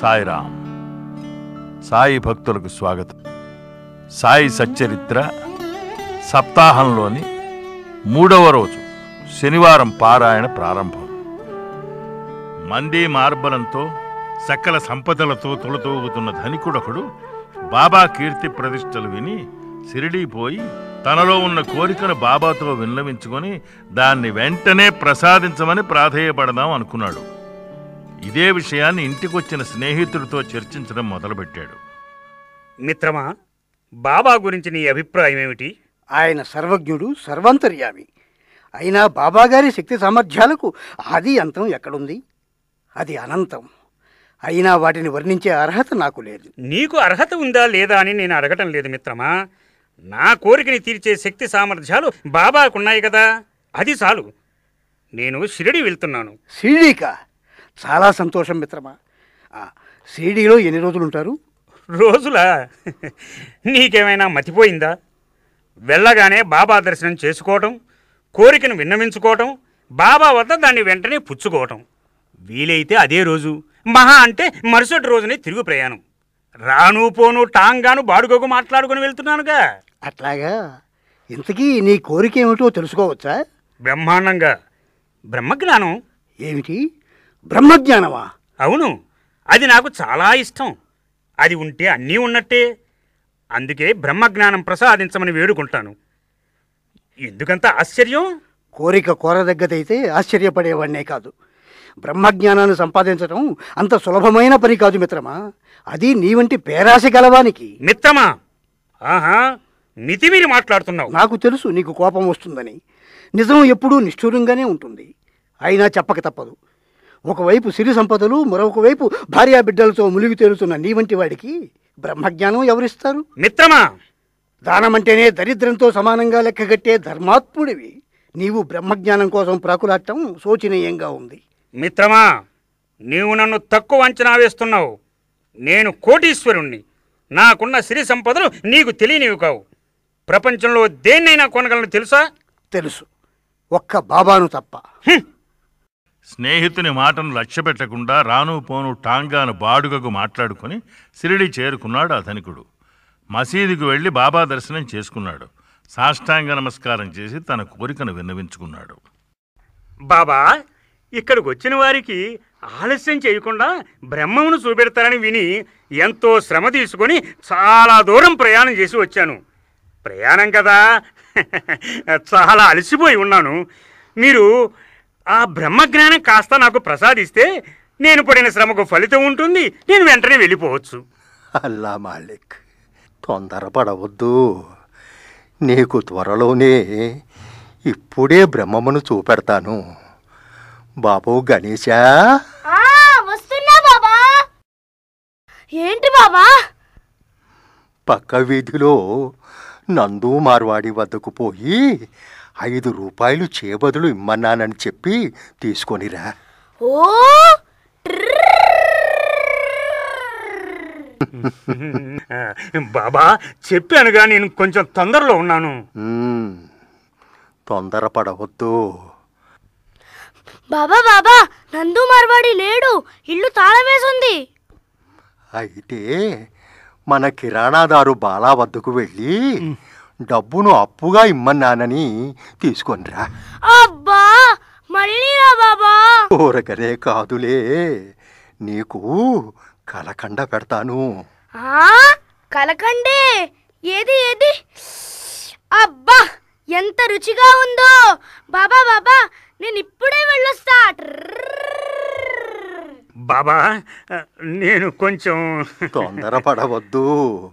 సాయిరాం సాయి భక్తులకు స్వాగతం సాయి సచ్చరిత్ర సప్తాహంలోని మూడవ రోజు శనివారం పారాయణ ప్రారంభం మంది మార్బలంతో సకల సంపదలతో తులతూగుతున్న ధనికుడొకడు బాబా కీర్తి ప్రతిష్టలు విని సిరిడీపోయి తనలో ఉన్న కోరికను బాబాతో విన్నవించుకొని దాన్ని వెంటనే ప్రసాదించమని ప్రాధేయపడదాం అనుకున్నాడు ఇదే విషయాన్ని ఇంటికొచ్చిన స్నేహితుడితో చర్చించడం మొదలుపెట్టాడు మిత్రమా బాబా గురించి నీ అభిప్రాయం ఏమిటి ఆయన సర్వజ్ఞుడు సర్వాంతర్యామి అయినా బాబాగారి శక్తి సామర్థ్యాలకు ఆది అంతం ఎక్కడుంది అది అనంతం అయినా వాటిని వర్ణించే అర్హత నాకు లేదు నీకు అర్హత ఉందా లేదా అని నేను అడగటం లేదు మిత్రమా నా కోరికని తీర్చే శక్తి సామర్థ్యాలు బాబాకున్నాయి కదా అది చాలు నేను షిరిడి వెళ్తున్నాను షిరిడీకా చాలా సంతోషం మిత్రమా ఆ, షిరిడీలో ఎన్ని రోజులు ఉంటారు రోజులా నీకేమైనా మతిపోయిందా వెళ్ళగానే బాబా దర్శనం చేసుకోవటం కోరికను విన్నవించుకోవటం బాబా వద్ద దాన్ని వెంటనే పుచ్చుకోవటం వీలైతే అదే రోజు మహా అంటే మరుసటి రోజునే తిరుగు ప్రయాణం రాను పోను టాంగాను బాడుగోకు మాట్లాడుకుని వెళ్తున్నానుగా అట్లాగా ఇంతకీ నీ కోరిక ఏమిటో తెలుసుకోవచ్చా బ్రహ్మాండంగా బ్రహ్మజ్ఞానం ఏమిటి బ్రహ్మజ్ఞానమా అవును అది నాకు చాలా ఇష్టం అది ఉంటే అన్నీ ఉన్నట్టే అందుకే బ్రహ్మజ్ఞానం ప్రసాదించమని వేడుకుంటాను ఎందుకంత ఆశ్చర్యం కోరిక కోరదగ్గదైతే ఆశ్చర్యపడేవాడినే కాదు బ్రహ్మజ్ఞానాన్ని సంపాదించడం అంత సులభమైన పని కాదు మిత్రమా అది నీ వంటి పేరాశ గలవానికి మిత్రమా ఆహా మితిమీరి మాట్లాడుతున్నావు నాకు తెలుసు నీకు కోపం వస్తుందని నిజం ఎప్పుడూ నిష్ఠూరంగానే ఉంటుంది అయినా చెప్పక తప్పదు ఒకవైపు సిరి సంపదలు మరొక వైపు భార్యా బిడ్డలతో మునిగి తేలుతున్న నీ వంటి వాడికి బ్రహ్మజ్ఞానం ఎవరిస్తారు మిత్రమా దానమంటేనే దరిద్రంతో సమానంగా లెక్కగట్టే ధర్మాత్ముడివి నీవు బ్రహ్మజ్ఞానం కోసం ప్రాకులాడటం శోచనీయంగా ఉంది మిత్రమా నీవు నన్ను తక్కువ అంచనా వేస్తున్నావు నేను కోటీశ్వరుణ్ణి నాకున్న సిరి సంపదలు నీకు తెలియనివి కావు ప్రపంచంలో దేన్నైనా కొనగలను తెలుసా తెలుసు ఒక్క బాబాను తప్ప స్నేహితుని మాటను లక్ష్యపెట్టకుండా రాను పోను టాంగాను బాడుగకు మాట్లాడుకొని సిరిడి చేరుకున్నాడు ఆ ధనికుడు మసీదుకు వెళ్ళి బాబా దర్శనం చేసుకున్నాడు సాష్టాంగ నమస్కారం చేసి తన కోరికను విన్నవించుకున్నాడు బాబా ఇక్కడికి వచ్చిన వారికి ఆలస్యం చేయకుండా బ్రహ్మమును చూపెడతారని విని ఎంతో శ్రమ తీసుకొని చాలా దూరం ప్రయాణం చేసి వచ్చాను ప్రయాణం కదా చాలా అలసిపోయి ఉన్నాను మీరు ఆ బ్రహ్మజ్ఞానం కాస్త నాకు ప్రసాదిస్తే నేను పడిన శ్రమకు ఫలితం ఉంటుంది నేను వెంటనే వెళ్ళిపోవచ్చు అల్లా మాలిక్ తొందరపడవద్దు నీకు త్వరలోనే ఇప్పుడే బ్రహ్మమును చూపెడతాను బాబు గణేశా ఆ వస్తున్నా బాబా ఏంటి బాబా పక్క వీధిలో నందు మార్వాడి వద్దకు పోయి ఐదు రూపాయలు చేబదులు ఇమ్మన్నానని చెప్పి తీసుకొనిరా ఓ ఆ, బాబా చెప్పానుగా నేను కొంచెం తొందరలో ఉన్నాను మ్మ్. తొందరపడవద్దు బాబా బాబా నందు మార్వాడి లేడు ఇల్లు తాళం వేసుంది అయితే మన కిరాణాదారు బాలా వద్దకు వెళ్ళి డబ్బును అప్పుగా ఇమ్మన్నానని తీసుకొనిరా అబ్బా మళ్ళీ రా బాబా ఊరకనే కాదులే నీకు కలకండ పెడతాను ఆ కలకండే ఏది ఏది అబ్బా ఎంత రుచిగా ఉందో బాబా బాబా నేను ఇప్పుడే వెళ్ళొస్తా బాబా నేను కొంచెం తొందరపడవద్దు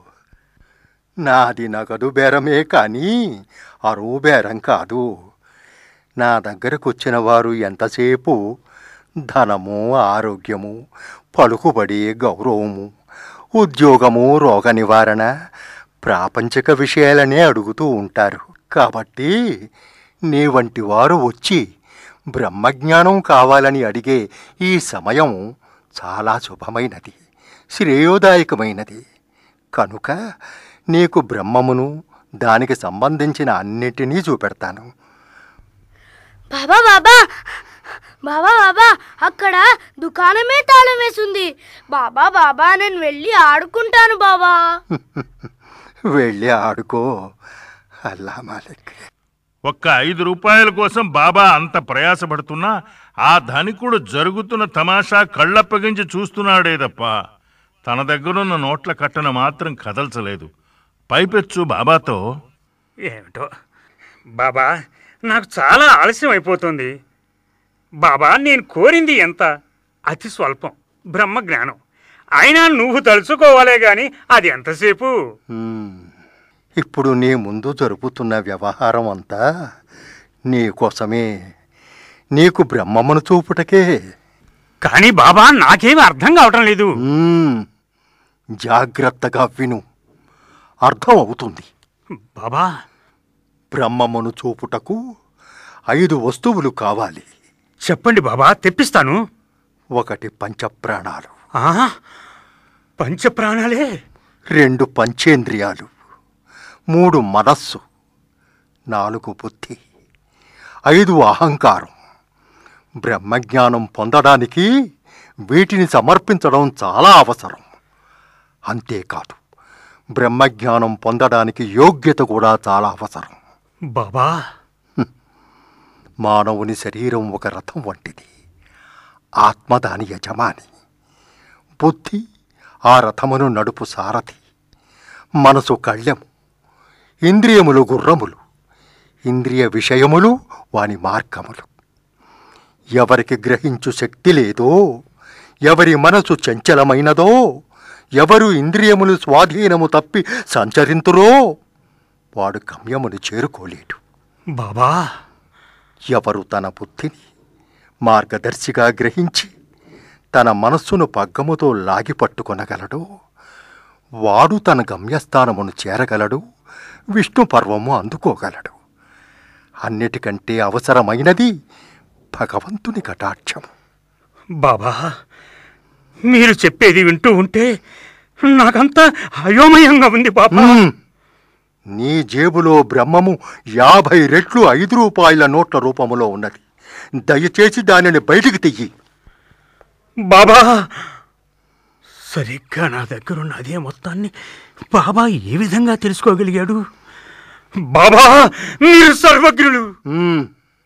నాది నగదు బేరమే కానీ అరువు బేరం కాదు నా దగ్గరకు వచ్చిన వారు ఎంతసేపు ధనము ఆరోగ్యము పలుకుబడి గౌరవము ఉద్యోగము రోగ నివారణ ప్రాపంచిక విషయాలనే అడుగుతూ ఉంటారు కాబట్టి నీ వంటి వారు వచ్చి బ్రహ్మజ్ఞానం కావాలని అడిగే ఈ సమయం చాలా శుభమైనది శ్రేయోదాయకమైనది కనుక నీకు బ్రహ్మమును దానికి సంబంధించిన అన్నిటినీ చూపెడతాను బాబా బాబా బాబా బాబా అక్కడ దుకాణమే తాళం వేసింది బాబా బాబా నేను వెళ్ళి ఆడుకుంటాను బాబా వెళ్ళి ఆడుకో అల్లా మాలిక్ ఒక్క ఐదు రూపాయల కోసం బాబా అంత ప్రయాసపడుతున్నా ఆ ధనికుడు జరుగుతున్న తమాషా కళ్ళప్పగించి చూస్తున్నాడే తప్ప తన దగ్గరున్న నోట్ల కట్టను మాత్రం కదల్చలేదు పైపెచ్చు బాబాతో ఏమిటో బాబా నాకు చాలా ఆలస్యం అయిపోతుంది బాబా నేను కోరింది ఎంత అతి స్వల్పం బ్రహ్మ జ్ఞానం అయినా నువ్వు తలుచుకోవాలే గాని అది ఎంతసేపు మ్మ్. ఇప్పుడు నీ ముందు జరుపుతున్న వ్యవహారం అంతా నీ కోసమే నీకు బ్రహ్మమును చూపుటకే కానీ బాబా నాకేమీ అర్థం కావటం లేదు మ్మ్. జాగ్రత్తగా విను అర్థం అవుతుంది బాబా బ్రహ్మమును చూపుటకు ఐదు వస్తువులు కావాలి చెప్పండి బాబా తెప్పిస్తాను ఒకటి పంచప్రాణాలు ఆ పంచప్రాణాలే రెండు పంచేంద్రియాలు మూడు మనస్సు నాలుగు బుద్ధి ఐదు అహంకారం బ్రహ్మజ్ఞానం పొందడానికి వీటిని సమర్పించడం చాలా అవసరం అంతేకాదు బ్రహ్మజ్ఞానం పొందడానికి యోగ్యత కూడా చాలా అవసరం బాబా మానవుని శరీరం ఒక రథం వంటిది ఆత్మ దాని యజమాని బుద్ధి ఆ రథమును నడుపు సారథి మనసు కళ్ళెము ఇంద్రియములు గుర్రములు ఇంద్రియ విషయములు వాని మార్గములు ఎవరికి గ్రహించు శక్తి లేదో ఎవరి మనసు చంచలమైనదో ఎవరు ఇంద్రియములు స్వాధీనము తప్పి సంచరింతురో వాడు గమ్యమును చేరుకోలేడు బాబా ఎవరు తన బుద్ధిని మార్గదర్శిగా గ్రహించి తన మనస్సును పగ్గముతో లాగి పట్టుకొనగలడో వాడు తన గమ్యస్థానమును చేరగలడు విష్ణు పర్వము అందుకోగలడు అన్నిటికంటే అవసరమైనది భగవంతుని కటాక్షం బాబా మీరు చెప్పేది వింటూ ఉంటే నాకంతా అయోమయంగా ఉంది బాబా మ్మ్. నీ జేబులో బ్రహ్మము యాభై రెట్లు ఐదు రూపాయల నోట్ల రూపములో ఉన్నది దయచేసి దానిని బయటికి తెయ్యి బాబా సరిగ్గా నా దగ్గరున్న అదే మొత్తాన్ని బాబా ఏ విధంగా తెలుసుకోగలిగాడు బాబా మీరు సర్వజ్ఞులు మ్మ్.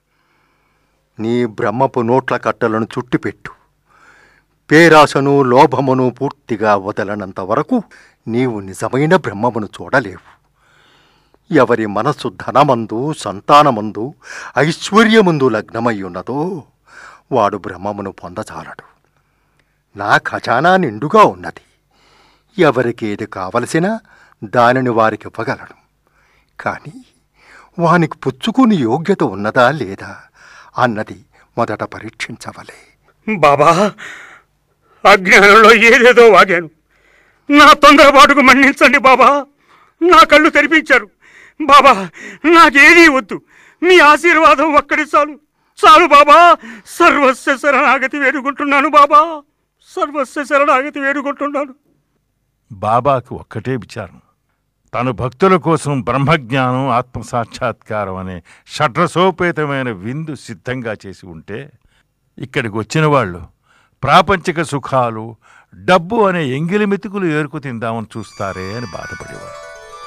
నీ బ్రహ్మపు నోట్ల కట్టలను చుట్టిపెట్టు పేరాశను లోభమును పూర్తిగా వదలనంత వరకు నీవు నిజమైన బ్రహ్మమును చూడలేవు ఎవరి మనస్సు ధనమందు సంతానమందు ఐశ్వర్యమందు లగ్నమై ఉన్నదో వాడు బ్రహ్మమును పొందచాలడు నా ఖజానా నిండుగా ఉన్నది ఎవరికి ఏది కావలసినా దానిని వారికి ఇవ్వగలను కానీ వానికి పుచ్చుకుని యోగ్యత ఉన్నదా లేదా అన్నది మొదట పరీక్షించవలే బాబా అజ్ఞానంలో ఏదేదో వాగాను నా తొందరపాటుకు మన్నించండి బాబా నా కళ్ళు తెరిపించారు బాబా నాకేదీ వద్దు మీ ఆశీర్వాదం ఒక్కడి చాలు చాలు బాబా సర్వస్వ శరణాగతి వేడుకుంటున్నాను బాబా సర్వస్వ శరణాగతి వేడుకుంటున్నాను బాబాకు ఒక్కటే విచారం తను భక్తుల కోసం బ్రహ్మజ్ఞానం ఆత్మసాక్షాత్కారం అనే షడ్రసోపేతమైన విందు సిద్ధంగా చేసి ఉంటే ఇక్కడికి వచ్చిన వాళ్ళు ప్రాపంచిక సుఖాలు డబ్బు అనే ఎంగిలి మెతుకులు ఏరుకు తిందామని చూస్తారే అని బాధపడేవారు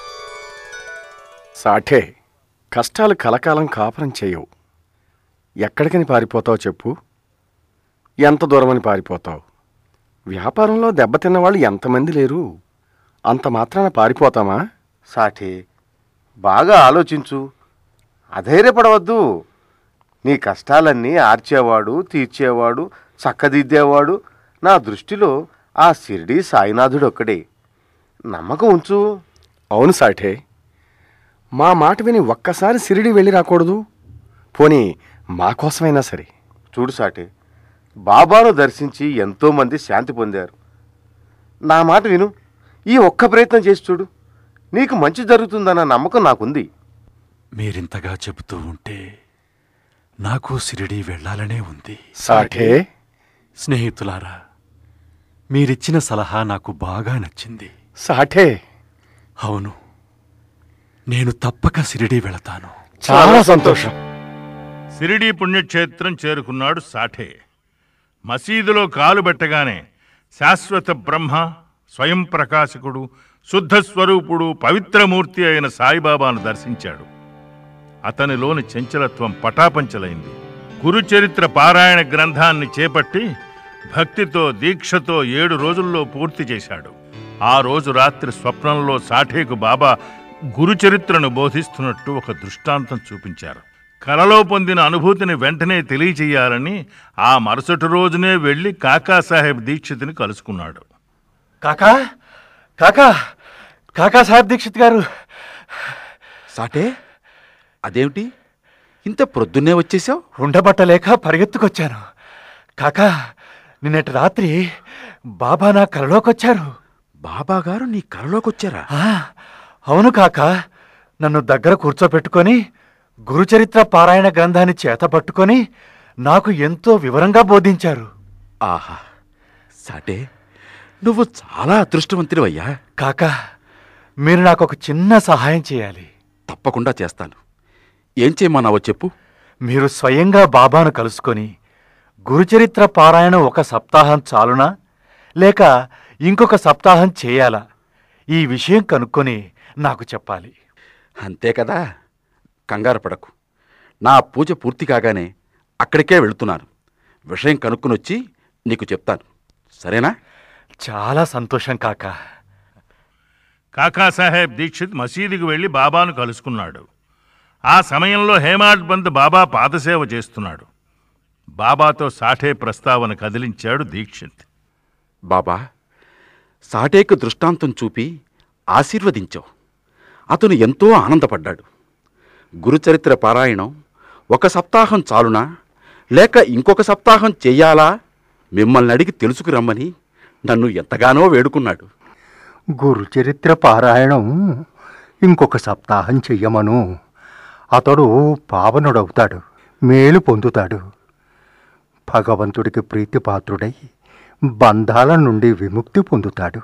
సాఠే కష్టాలు కలకాలం కాపురం చేయవు ఎక్కడికని పారిపోతావు చెప్పు ఎంత దూరమని పారిపోతావు వ్యాపారంలో దెబ్బతిన్న వాళ్ళు ఎంతమంది లేరు అంత మాత్రాన పారిపోతామా సాఠి బాగా ఆలోచించు అధైర్యపడవద్దు నీ కష్టాలన్నీ ఆర్చేవాడు తీర్చేవాడు చక్కదిద్దేవాడు నా దృష్టిలో ఆ షిరిడి సాయినాథుడు ఒక్కడే నమ్మకం ఉంచు అవును సాఠే మా మాట విని ఒక్కసారి సిరిడి వెళ్ళి రాకూడదు పోనీ మా కోసమైనా సరే చూడు సాటి బాబాను దర్శించి ఎంతోమంది శాంతి పొందారు నా మాట విను ఈ ఒక్క ప్రయత్నం చేసి చూడు నీకు మంచి జరుగుతుందన్న నమ్మకం నాకుంది మీరింతగా చెబుతూ ఉంటే నాకు సిరిడి వెళ్ళాలనే ఉంది సాఠే స్నేహితులారా మీరిచ్చిన సలహా నాకు బాగా నచ్చింది సాఠే అవును నేను తప్పక సిరిడి వెళతాను చాలా సంతోషం సిరిడి పుణ్యక్షేత్రం చేరుకున్నాడు సాఠే మసీదులో కాలు పెట్టగానే శాశ్వత బ్రహ్మ స్వయం ప్రకాశకుడు శుద్ధ స్వరూపుడు పవిత్రమూర్తి అయిన సాయిబాబాను దర్శించాడు అతనిలోని చంచలత్వం పటాపంచలైంది గురుచరిత్ర పారాయణ గ్రంథాన్ని చేపట్టి భక్తితో దీక్షతో ఏడు రోజుల్లో పూర్తి చేశాడు ఆ రోజు రాత్రి స్వప్నంలో సాఠేకు బాబా గురుచరిత్రను బోధిస్తున్నట్టు ఒక దృష్టాంతం చూపించారు కలలో పొందిన అనుభూతిని వెంటనే తెలియచేయాలని ఆ మరుసటి రోజునే వెళ్ళి కాకాసాహెబ్ దీక్షితుని కలుసుకున్నాడు కాకా కాకా కాకా సాహెబ్ దీక్షిత్ గారు సాటే అదేమిటి ఇంత ప్రొద్దున్నే వచ్చేసావు ఉండబట్టలేక పరిగెత్తుకొచ్చాను కాకా నిన్నటి రాత్రి బాబా నా కలలోకొచ్చారు బాబా గారు నీ కలలోకొచ్చారా ఆ, అవును కాక నన్ను దగ్గర కూర్చోపెట్టుకొని గురుచరిత్ర పారాయణ గ్రంథాన్ని చేత పట్టుకొని నాకు ఎంతో వివరంగా బోధించారు ఆహా సాటే నువ్వు చాలా అదృష్టవంతుడివయ్యా కాకా మీరు నాకు ఒక చిన్న సహాయం చేయాలి తప్పకుండా చేస్తాను ఏం చేయమన్నావో చెప్పు మీరు స్వయంగా బాబాను కలుసుకొని గురుచరిత్ర పారాయణం ఒక సప్తాహం చాలునా లేక ఇంకొక సప్తాహం చేయాలా ఈ విషయం కనుక్కొని నాకు చెప్పాలి అంతే కదా కంగారు పడకు నా పూజ పూర్తి కాగానే అక్కడికే వెళుతున్నాను విషయం కనుక్కుని వచ్చి నీకు చెప్తాను సరేనా చాలా సంతోషం కాకా కాకాసాహెబ్ దీక్షిత్ మసీదుకు వెళ్ళి బాబాను కలుసుకున్నాడు ఆ సమయంలో హేమాడ్ బంద్ బాబా పాదసేవ చేస్తున్నాడు బాబాతో సాఠే ప్రస్తావన కదిలించాడు దీక్షిత్ బాబా సాటేకు దృష్టాంతం చూపి ఆశీర్వదించావు అతను ఎంతో ఆనందపడ్డాడు గురుచరిత్ర పారాయణం ఒక సప్తాహం చాలునా లేక ఇంకొక సప్తాహం చెయ్యాలా మిమ్మల్ని అడిగి తెలుసుకురమ్మని నన్ను ఎంతగానో వేడుకున్నాడు గురుచరిత్ర పారాయణం ఇంకొక సప్తాహం చెయ్యమను అతడు పావనుడవుతాడు మేలు పొందుతాడు భగవంతుడికి ప్రీతిపాత్రుడై బంధాల నుండి విముక్తి పొందుతాడు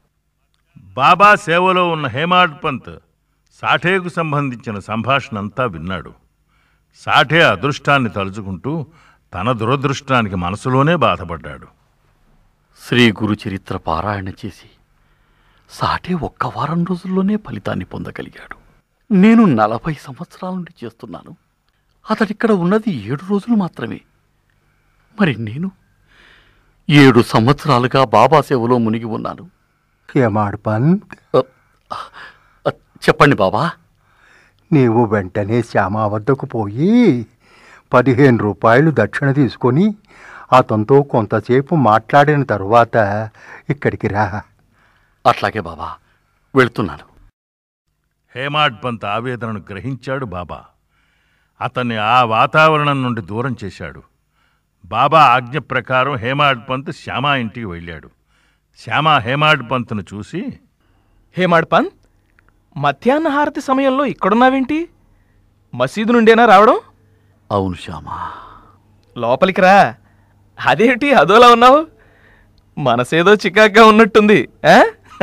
బాబా సేవలో ఉన్న హేమాడ్ పంత్ సాఠేకు సంబంధించిన సంభాషణ అంతా విన్నాడు సాఠే అదృష్టాన్ని తలుచుకుంటూ తన దురదృష్టానికి మనసులోనే బాధపడ్డాడు శ్రీ గురు చరిత్ర పారాయణ చేసి సాటే ఒక్క వారం రోజుల్లోనే ఫలితాన్ని పొందగలిగాడు నేను నలభై సంవత్సరాల నుండి చేస్తున్నాను అతడిక్కడ ఉన్నది ఏడు రోజులు మాత్రమే మరి నేను ఏడు సంవత్సరాలుగా బాబా సేవలో మునిగి ఉన్నాను హేమాడ్ పంత్ అ, అ, చెప్పండి బాబా నీవు వెంటనే శ్యామ వద్దకు పోయి పదిహేను రూపాయలు దక్షిణ తీసుకొని అతనితో కొంతసేపు మాట్లాడిన తరువాత ఇక్కడికి రా అట్లాగే బాబా వెళ్తున్నాను హేమాడ్ పంత్ ఆవేదనను గ్రహించాడు బాబా అతన్ని ఆ వాతావరణం నుండి దూరం చేశాడు బాబా ఆజ్ఞ ప్రకారం హేమాడ్ పంత్ శ్యామా ఇంటికి వెళ్ళాడు శ్యామ హేమాడ్ పంత్ను చూసి హేమాడ్ పంత్ మధ్యాహ్న హారతి సమయంలో ఇక్కడున్నావేంటి మసీదు నుండేనా రావడం అవును శ్యామా లోపలికి రా అదేంటి అదోలా ఉన్నావు మనసేదో చికాగ్గా ఉన్నట్టుంది ఆ?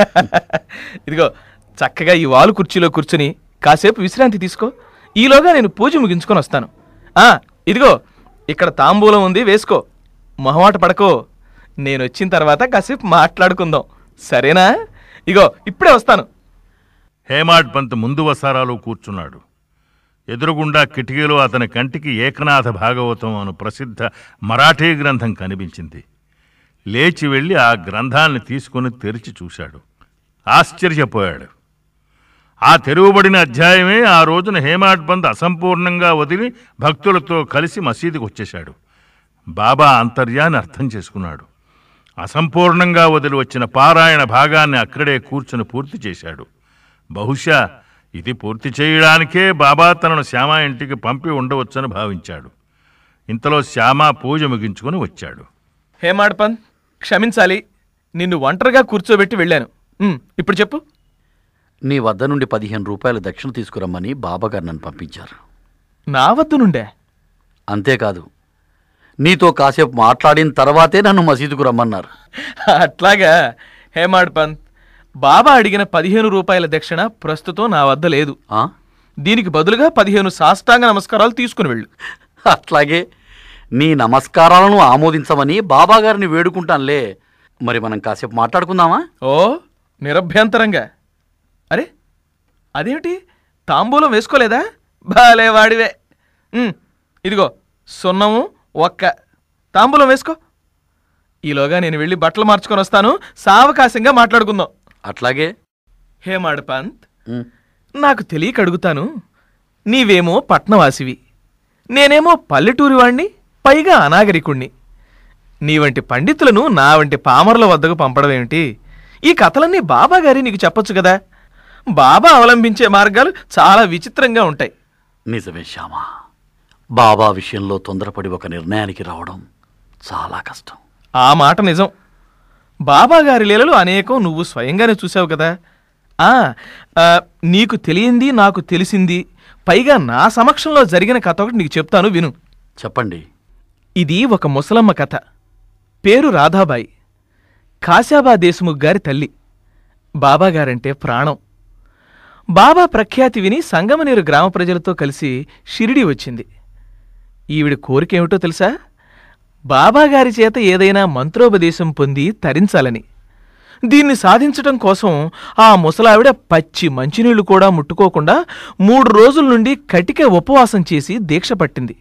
ఇదిగో చక్కగా ఈ వాలు కుర్చీలో కూర్చుని కాసేపు విశ్రాంతి తీసుకో ఈలోగా నేను పూజ ముగించుకొని వస్తాను ఆ ఇదిగో ఇక్కడ తాంబూలం ఉంది వేసుకో మొహమాట పడకో నేను వచ్చిన తర్వాత కాసేపు మాట్లాడుకుందాం సరేనా ఇగో ఇప్పుడే వస్తాను హేమాడ్ పంత్ ముందు వసారాలో కూర్చున్నాడు ఎదురుగుండా కిటికీలో అతని కంటికి ఏకనాథ భాగవతం అను ప్రసిద్ధ మరాఠీ గ్రంథం కనిపించింది లేచి వెళ్ళి ఆ గ్రంథాన్ని తీసుకుని తెరిచి చూశాడు ఆశ్చర్యపోయాడు ఆ తెరువబడిన అధ్యాయమే ఆ రోజున హేమాడ్ పంత్ అసంపూర్ణంగా వదిలి భక్తులతో కలిసి మసీదుకు వచ్చేశాడు బాబా అంతర్యాన్ని అర్థం చేసుకున్నాడు అసంపూర్ణంగా వదిలి వచ్చిన పారాయణ భాగాన్ని అక్కడే కూర్చుని పూర్తి చేశాడు బహుశా ఇది పూర్తి చేయడానికే బాబా తనను శ్యామ ఇంటికి పంపి ఉండవచ్చని భావించాడు ఇంతలో శ్యామ పూజ ముగించుకొని వచ్చాడు హేమాడ్ పంత్ క్షమించాలి నిన్ను ఒంటరిగా కూర్చోబెట్టి వెళ్ళాను ఉమ్, ఇప్పుడు చెప్పు నీ వద్ద నుండి పదిహేను రూపాయలు దక్షిణ తీసుకురమ్మని బాబాగారు నన్ను పంపించారు నా వద్దు నుండే అంతేకాదు నీతో కాసేపు మాట్లాడిన తర్వాతే నన్ను మసీదుకు రమ్మన్నారు అట్లాగా హేమాడ్ పంత్ బాబా అడిగిన పదిహేను రూపాయల దక్షిణ ప్రస్తుతం నా వద్ద లేదు ఆ? దీనికి బదులుగా పదిహేను సాష్టాంగ నమస్కారాలు తీసుకుని వెళ్ళు అట్లాగే నీ నమస్కారాలను ఆమోదించమని బాబాగారిని వేడుకుంటానులే మరి మనం కాసేపు మాట్లాడుకుందామా ఓ నిరభ్యంతరంగా అరే అదేమిటి తాంబూలం వేసుకోలేదా బాలే వాడివే ఉమ్, ఇదిగో సున్నము ఒక్క తాంబూలం వేసుకో ఈలోగా నేను వెళ్ళి బట్టలు మార్చుకొని వస్తాను సావకాశంగా మాట్లాడుకుందాం అట్లాగే హేమాడ్ పంత్ నాకు తెలియక అడుగుతాను నీవేమో పట్నవాసివి నేనేమో పల్లెటూరి వాణ్ణి పైగా అనాగరికుణ్ణి నీ వంటి పండితులను నా వంటి పామరుల వద్దకు పంపడం ఏమిటి ఈ కథలన్నీ బాబా గారి నీకు చెప్పొచ్చు కదా బాబా అవలంబించే మార్గాలు చాలా విచిత్రంగా ఉంటాయి నిజమే శ్యామా బాబా విషయంలో తొందరపడి ఒక నిర్ణయానికి రావడం చాలా కష్టం ఆ మాట నిజం బాబా గారి లీలలు అనేకం నువ్వు స్వయంగానే చూసావు కదా ఆ, ఆ, నీకు తెలియంది నాకు తెలిసింది పైగా నా సమక్షంలో జరిగిన కథ ఒకటి నీకు చెప్తాను విను చెప్పండి ఇది ఒక ముసలమ్మ కథ పేరు రాధాబాయి కాశాబా దేశముఖ్ గారి తల్లి బాబాగారంటే ప్రాణం బాబా ప్రఖ్యాతి విని సంగమనీరు గ్రామ ప్రజలతో కలిసి షిరిడి వచ్చింది ఈవిడ కోరికేమిటో తెలుసా బాబాగారి చేత ఏదైనా మంత్రోపదేశం పొంది తరించాలని దీన్ని సాధించటం కోసం ఆ ముసలావిడ పచ్చి మంచినీళ్లు కూడా ముట్టుకోకుండా మూడు రోజుల నుండి కటిక ఉపవాసం చేసి దీక్ష పట్టింది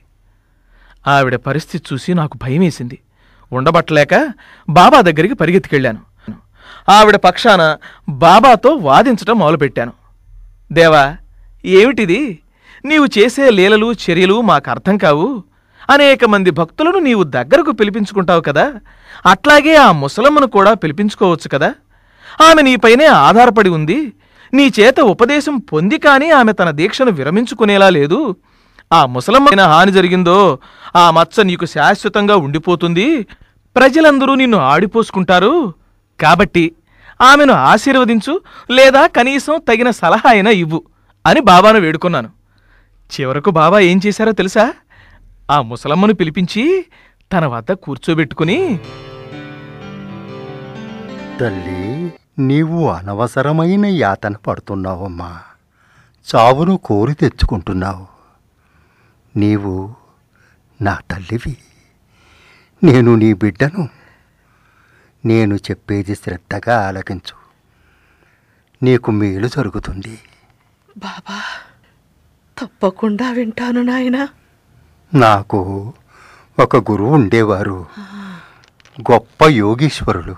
ఆవిడ పరిస్థితి చూసి నాకు భయమేసింది ఉండబట్టలేక బాబా దగ్గరికి పరిగెత్తుకెళ్ళాను ఆవిడ పక్షాన బాబాతో వాదించటం మొదలుపెట్టాను దేవా ఏమిటిది నీవు చేసే లీలలు చర్యలు మాకు అర్థం కావు అనేక మంది భక్తులను నీవు దగ్గరకు పిలిపించుకుంటావు కదా అట్లాగే ఆ ముసలమ్మను కూడా పిలిపించుకోవచ్చు కదా ఆమె నీపైనే ఆధారపడి ఉంది నీ చేత ఉపదేశం పొంది కానీ ఆమె తన దీక్షను విరమించుకునేలా లేదు ఆ ముసలమ్మైన హాని జరిగిందో ఆ మచ్చ నీకు శాశ్వతంగా ఉండిపోతుంది ప్రజలందరూ నిన్ను ఆడిపోసుకుంటారు కాబట్టి ఆమెను ఆశీర్వదించు లేదా కనీసం తగిన సలహా అయినా ఇవ్వు అని బాబాను వేడుకున్నాను చివరకు బాబా ఏం చేశారో తెలుసా ఆ ముసలమ్మను పిలిపించి తన వద్ద కూర్చోబెట్టుకుని తల్లి నీవు అనవసరమైన యాతన పడుతున్నావమ్మా చావును కోరి తెచ్చుకుంటున్నావు నీవు నా తల్లివి నేను నీ బిడ్డను నేను చెప్పేది శ్రద్ధగా ఆలకించు నీకు మేలు జరుగుతుంది బాబా తప్పకుండా వింటాను నాయనా నాకు ఒక గురువు ఉండేవారు గొప్ప యోగీశ్వరులు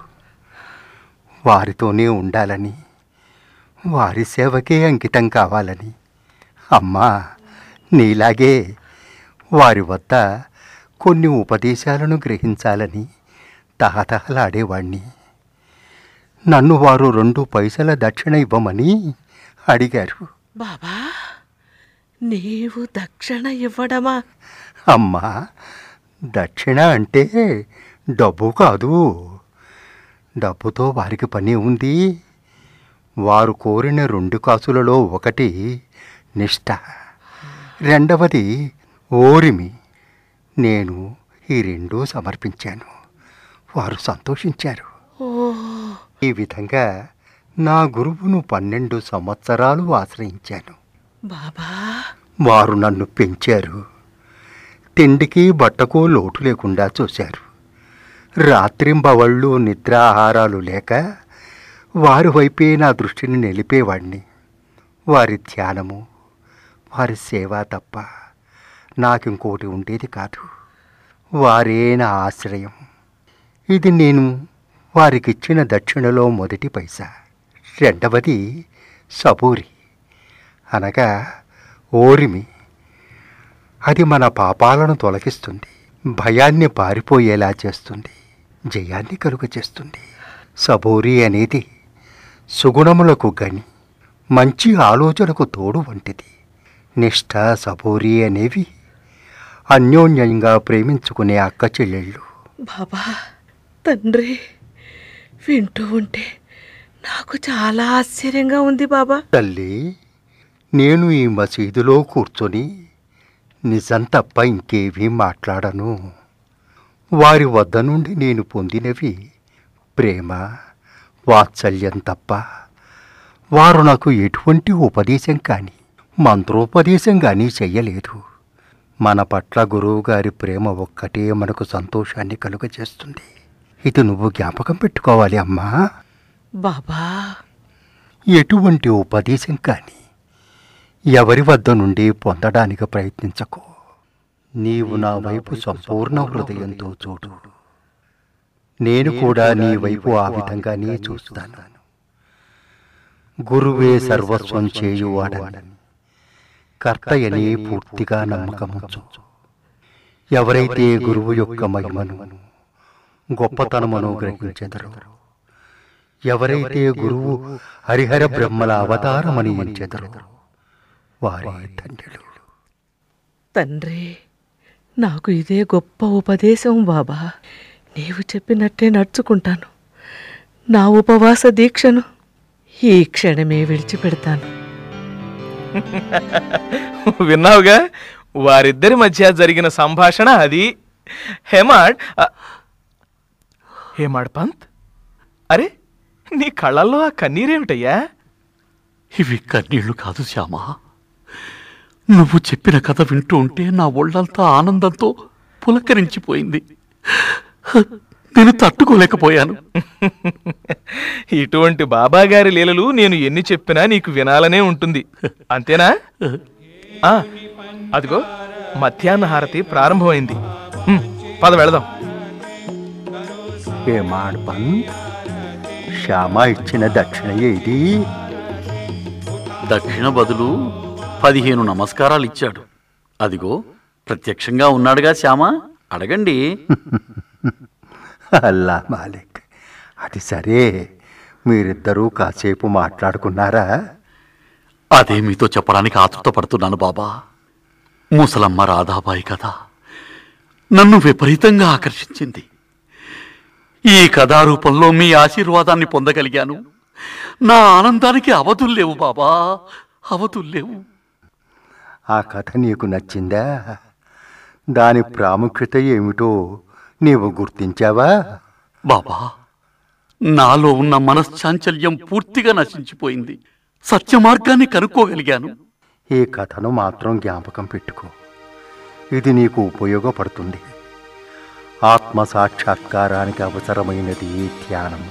వారితోనే ఉండాలని వారి సేవకే అంకితం కావాలని అమ్మా నీలాగే వారి వద్ద కొన్ని ఉపదేశాలను గ్రహించాలని తహతహలాడేవాణ్ణి నన్ను వారు రెండు పైసల దక్షిణ ఇవ్వమని అడిగారు బాబా నీవు దక్షిణ ఇవ్వడమా అమ్మా దక్షిణ అంటే డబ్బు కాదు డబ్బుతో వారికి పని ఉంది వారు కోరిన రెండు కాసులలో ఒకటి నిష్ఠ రెండవది ఓరిమి నేను ఈ రెండూ సమర్పించాను వారు సంతోషించారు ఓ ఈ విధంగా నా గురువును పన్నెండు సంవత్సరాలు ఆశ్రయించాను బాబా వారు నన్ను పెంచారు తిండికి బట్టకు లోటు లేకుండా చూశారు రాత్రింబవళ్ళు నిద్రాహారాలు లేక వారి వైపే నా దృష్టిని నిలిపేవాణ్ణి వారి ధ్యానము వారి సేవ తప్ప నాకింకోటి ఉండేది కాదు వారే నా ఆశ్రయం ఇది నేను వారికిచ్చిన దక్షిణలో మొదటి పైసా రెండవది సబూరి అనగా ఓరిమి అది మన పాపాలను తొలగిస్తుంది భయాన్ని పారిపోయేలా చేస్తుంది జయాన్ని కలుగ చేస్తుంది సబూరి అనేది సుగుణములకు గని మంచి ఆలోచనకు తోడు వంటిది నిష్ఠ సబూరి అనేవి అన్యోన్యంగా ప్రేమించుకునే అక్క చెల్లెళ్ళు బాబా తండ్రి వింటూ ఉంటే నాకు చాలా ఆశ్చర్యంగా ఉంది బాబా తల్లి నేను ఈ మసీదులో కూర్చొని నిజం తప్ప ఇంకేమీ మాట్లాడను వారి వద్ద నుండి నేను పొందినవి ప్రేమ వాత్సల్యం తప్ప వారు నాకు ఎటువంటి ఉపదేశం కానీ మంత్రోపదేశం కానీ చెయ్యలేదు మన పట్ల గురువుగారి ప్రేమ ఒక్కటే మనకు సంతోషాన్ని కలుగజేస్తుంది ఇది నువ్వు జ్ఞాపకం పెట్టుకోవాలి అమ్మా బాబా ఎటువంటి ఉపదేశం కానీ ఎవరి వద్ద నుండి పొందడానికి ప్రయత్నించకు నీవు నా వైపు సంపూర్ణ హృదయంతో చూడు నేను కూడా నీ వైపు ఆ విధంగానే చూస్తాను గురువే సర్వస్వం చేయువాడని కర్తయని పూర్తిగా నమ్మకముంచు ఎవరైతే గురువు యొక్క మహిమను గొప్పతనమును గ్రహించెదరో ఎవరైతే గురువు హరిహర బ్రహ్మల అవతారమని ఎంచెదరో వారే ధన్యులు తండ్రి నాకు ఇదే గొప్ప ఉపదేశం బాబా నీవు చెప్పినట్టే నడుచుకుంటాను నా ఉపవాస దీక్షను ఈ క్షణమే విడిచిపెడతాను విన్నావుగా వారిద్దరి మధ్య జరిగిన సంభాషణ అది హేమాడ్ అ, హేమాడ్ పంత్ అరే నీ కళ్ళల్లో ఆ కన్నీరేమిటయ్యా ఇవి కన్నీళ్లు కాదు శ్యామ నువ్వు చెప్పిన కథ వింటూ ఉంటే నా ఒళ్ళంతా ఆనందంతో పులకరించిపోయింది నేను తట్టుకోలేకపోయాను ఇటువంటి బాబాగారి లీలలు నేను ఎన్ని చెప్పినా నీకు వినాలనే ఉంటుంది అంతేనా ఆ, అదిగో మధ్యాహ్న హారతి ప్రారంభమైంది హ్మ్, పద వెళదాం ఏమాడ్ పంత్ శ్యామ ఇచ్చిన దక్షిణ ఏది దక్షిణ బదులు పదిహేను నమస్కారాలు ఇచ్చాడు అదిగో ప్రత్యక్షంగా ఉన్నాడుగా శ్యామ అడగండి అల్లా మాలిక్ అది సరే మీరిద్దరూ కాసేపు మాట్లాడుకున్నారా అదే మీతో చెప్పడానికి ఆతృత పడుతున్నాను బాబా ముసలమ్మ రాధాబాయి కథ నన్ను విపరీతంగా ఆకర్షించింది ఈ కథారూపంలో మీ ఆశీర్వాదాన్ని పొందగలిగాను నా ఆనందానికి అవధుల్లేవు బాబా అవధుల్లేవు ఆ కథ నీకు నచ్చిందా దాని ప్రాముఖ్యత ఏమిటో నీవు గుర్తించావా బాబా నాలో ఉన్న మనశ్చాంచల్యం పూర్తిగా నశించిపోయింది సత్య మార్గాన్ని కనుక్కోగలిగాను ఈ కథను మాత్రం జ్ఞాపకం పెట్టుకో ఇది నీకు ఉపయోగపడుతుంది ఆత్మ సాక్షాత్కారానికి అవసరమైనది ఈ ధ్యానం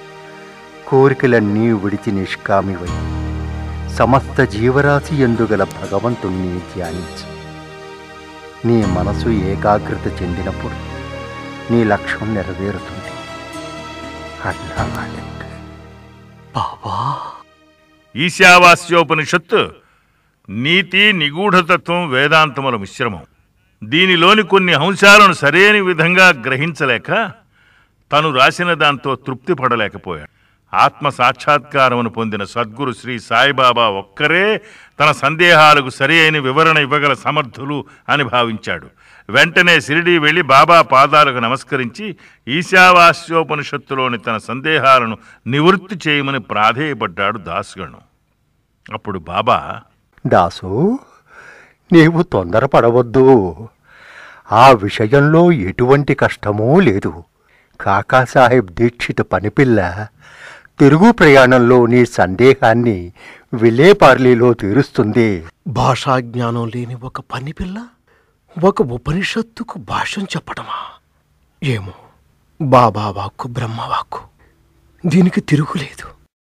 కోరికలన్నీ విడిచి నిష్కామివై సమస్త జీవరాశి ఎందుగల భగవంతుణ్ణి ధ్యానించు నీ మనసు ఏకాగ్రత చెందినప్పుడు నీ లక్ష్యం నెరవేరుతుంది అల్లా మాలిక్ బాబా ఈశావాస్యోపనిషత్తు నీతి నిగూఢతత్వం వేదాంతముల మిశ్రమం దీనిలోని కొన్ని అంశాలను సరైన విధంగా గ్రహించలేక తను రాసిన దాంతో తృప్తి పడలేకపోయాడు ఆత్మ సాక్షాత్కారమును పొందిన సద్గురు శ్రీ సాయిబాబా ఒక్కరే తన సందేహాలకు సరి అయిన వివరణ ఇవ్వగల సమర్థులు అని భావించాడు వెంటనే సిరిడి వెళ్లి బాబా పాదాలకు నమస్కరించి ఈశావాస్యోపనిషత్తులోని తన సందేహాలను నివృత్తి చేయమని ప్రాధేయపడ్డాడు దాసుగణు అప్పుడు బాబా దాసు నీవు తొందరపడవద్దు ఆ విషయంలో ఎటువంటి కష్టమూ లేదు కాకాసాహెబ్ దీక్షిత్ పనిపిల్ల తిరుగు ప్రయాణంలో నీ సందేహాన్ని విలేపార్లీలో తీరుస్తుంది భాషా జ్ఞానం లేని ఒక పని పిల్ల ఒక ఉపనిషత్తుకు భాష్యం చెప్పటమా ఏమో బాబా వాక్కు బ్రహ్మవాక్కు దీనికి తిరుగులేదు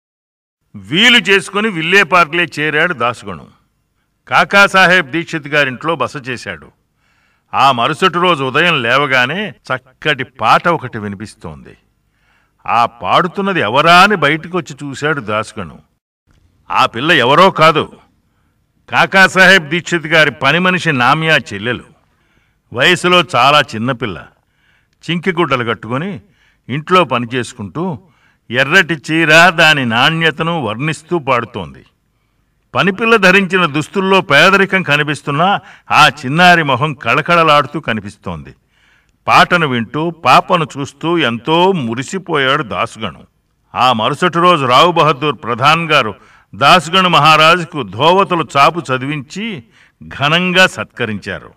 వీలు చేసుకుని విల్లే పార్క్లే చేరాడు దాసుగణు కాకాసాహెబ్ దీక్షిత్ గారింట్లో బస చేశాడు ఆ మరుసటి రోజు ఉదయం లేవగానే చక్కటి పాట ఒకటి వినిపిస్తోంది ఆ పాడుతున్నది ఎవరా అని బయటకు వచ్చి చూశాడు దాసుగణు ఆ పిల్ల ఎవరో కాదు కాకాసాహెబ్ దీక్షిత్ గారి పని మనిషి నామ్యా చెల్లెలు వయసులో చాలా చిన్నపిల్ల చింకి గుడ్డలు కట్టుకొని ఇంట్లో పని చేసుకుంటూ ఎర్రటి చీర దాని నాణ్యతను వర్ణిస్తూ పాడుతోంది పనిపిల్ల ధరించిన దుస్తుల్లో పేదరికం కనిపిస్తున్నా ఆ చిన్నారి మొహం కళకళలాడుతూ కనిపిస్తోంది పాటను వింటూ పాపను చూస్తూ ఎంతో మురిసిపోయాడు దాసుగణు ఆ మరుసటి రోజు రావు బహదూర్ ప్రధాన్ గారు దాసుగణు మహారాజుకు ధోవతులు చాపు చదివించి ఘనంగా సత్కరించారు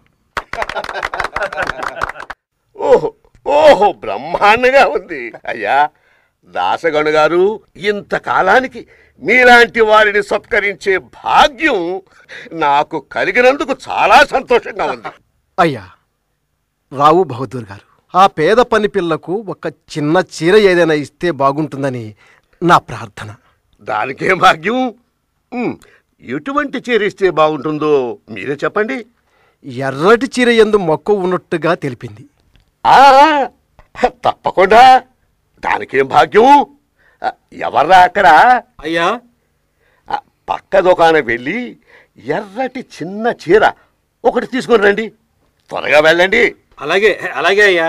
ఓహో ఓహో బ్రహ్మాండంగా ఉంది అయ్యా దాసగణు గారు ఇంతకాలానికి మీలాంటి వారిని సత్కరించే భాగ్యం నాకు కలిగినందుకు చాలా సంతోషంగా ఉంది అయ్యా రావు బహదూర్ గారు ఆ పేద పని పిల్లకు ఒక చిన్న చీర ఏదైనా ఇస్తే బాగుంటుందని నా ప్రార్థన దానికేం భాగ్యం ఉమ్, ఎటువంటి చీర ఇస్తే బాగుంటుందో మీరే చెప్పండి ఎర్రటి చీర ఎందు మక్కువ ఉన్నట్టుగా తెలిపింది ఆ తప్పకుండా దానికేం భాగ్యం ఆ, ఎవర్రా అక్కడ అయ్యా పక్క దుకాణం వెళ్ళి ఎర్రటి చిన్న చీర ఒకటి తీసుకొని రండి త్వరగా వెళ్ళండి అలాగే అలాగే అయ్యా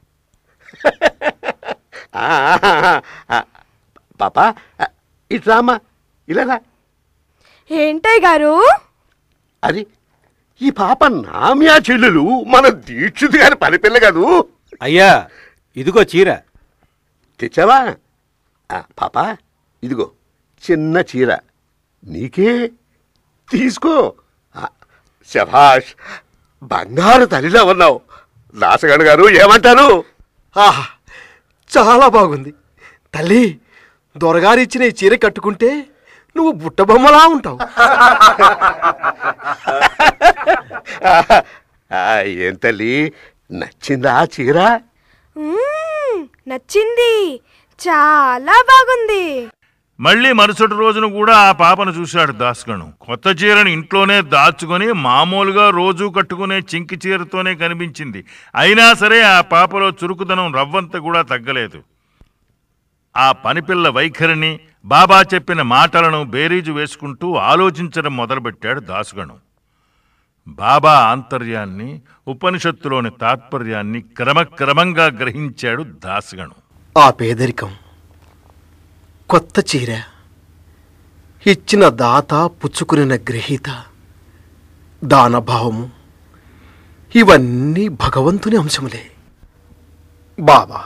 ఆ, ఆ, పాపా ఆ, ఇటు రామ్మా ఇలా ఏంటయ్య గారు అది ఈ పాప నామ్యా చెల్లెలు మన దీక్షిత్ గారి పని పిల్ల కదూ అయ్యా ఇదిగో చీర తెచ్చావా ఆ, పాప ఇదిగో చిన్న చీర నీకే తీసుకో ఆ, శభాష్ బంగారు తల్లిలా ఉన్నావు దాసగడు గారు ఏమంటారు ఆహా చాలా బాగుంది తల్లి దొరగారు ఇచ్చిన ఈ చీర కట్టుకుంటే నువ్వు బుట్టబొమ్మలా ఉంటావు ఆ, ఏం తల్లి నచ్చిందా ఆ చీర మ్మ్, నచ్చింది చాలా బాగుంది మళ్ళీ మరుసటి రోజున కూడా ఆ పాపను చూశాడు దాస్గణు కొత్త చీరను ఇంట్లోనే దాచుకొని మామూలుగా రోజు కట్టుకునే చింకి చీరతోనే కనిపించింది అయినా సరే ఆ పాపలో చురుకుదనం రవ్వంత కూడా తగ్గలేదు ఆ పనిపిల్ల వైఖరిని బాబా చెప్పిన మాటలను బేరీజు వేసుకుంటూ ఆలోచించడం మొదలుపెట్టాడు దాసుగణు బాబా ఆంతర్యాన్ని ఉపనిషత్తులోని తాత్పర్యాన్ని క్రమక్రమంగా గ్రహించాడు దాసగణు ఆ పేదరికం కొత్త చీర ఇచ్చిన దాత పుచ్చుకునిన గ్రహీత దానభావము ఇవన్నీ భగవంతుని అంశములే బాబా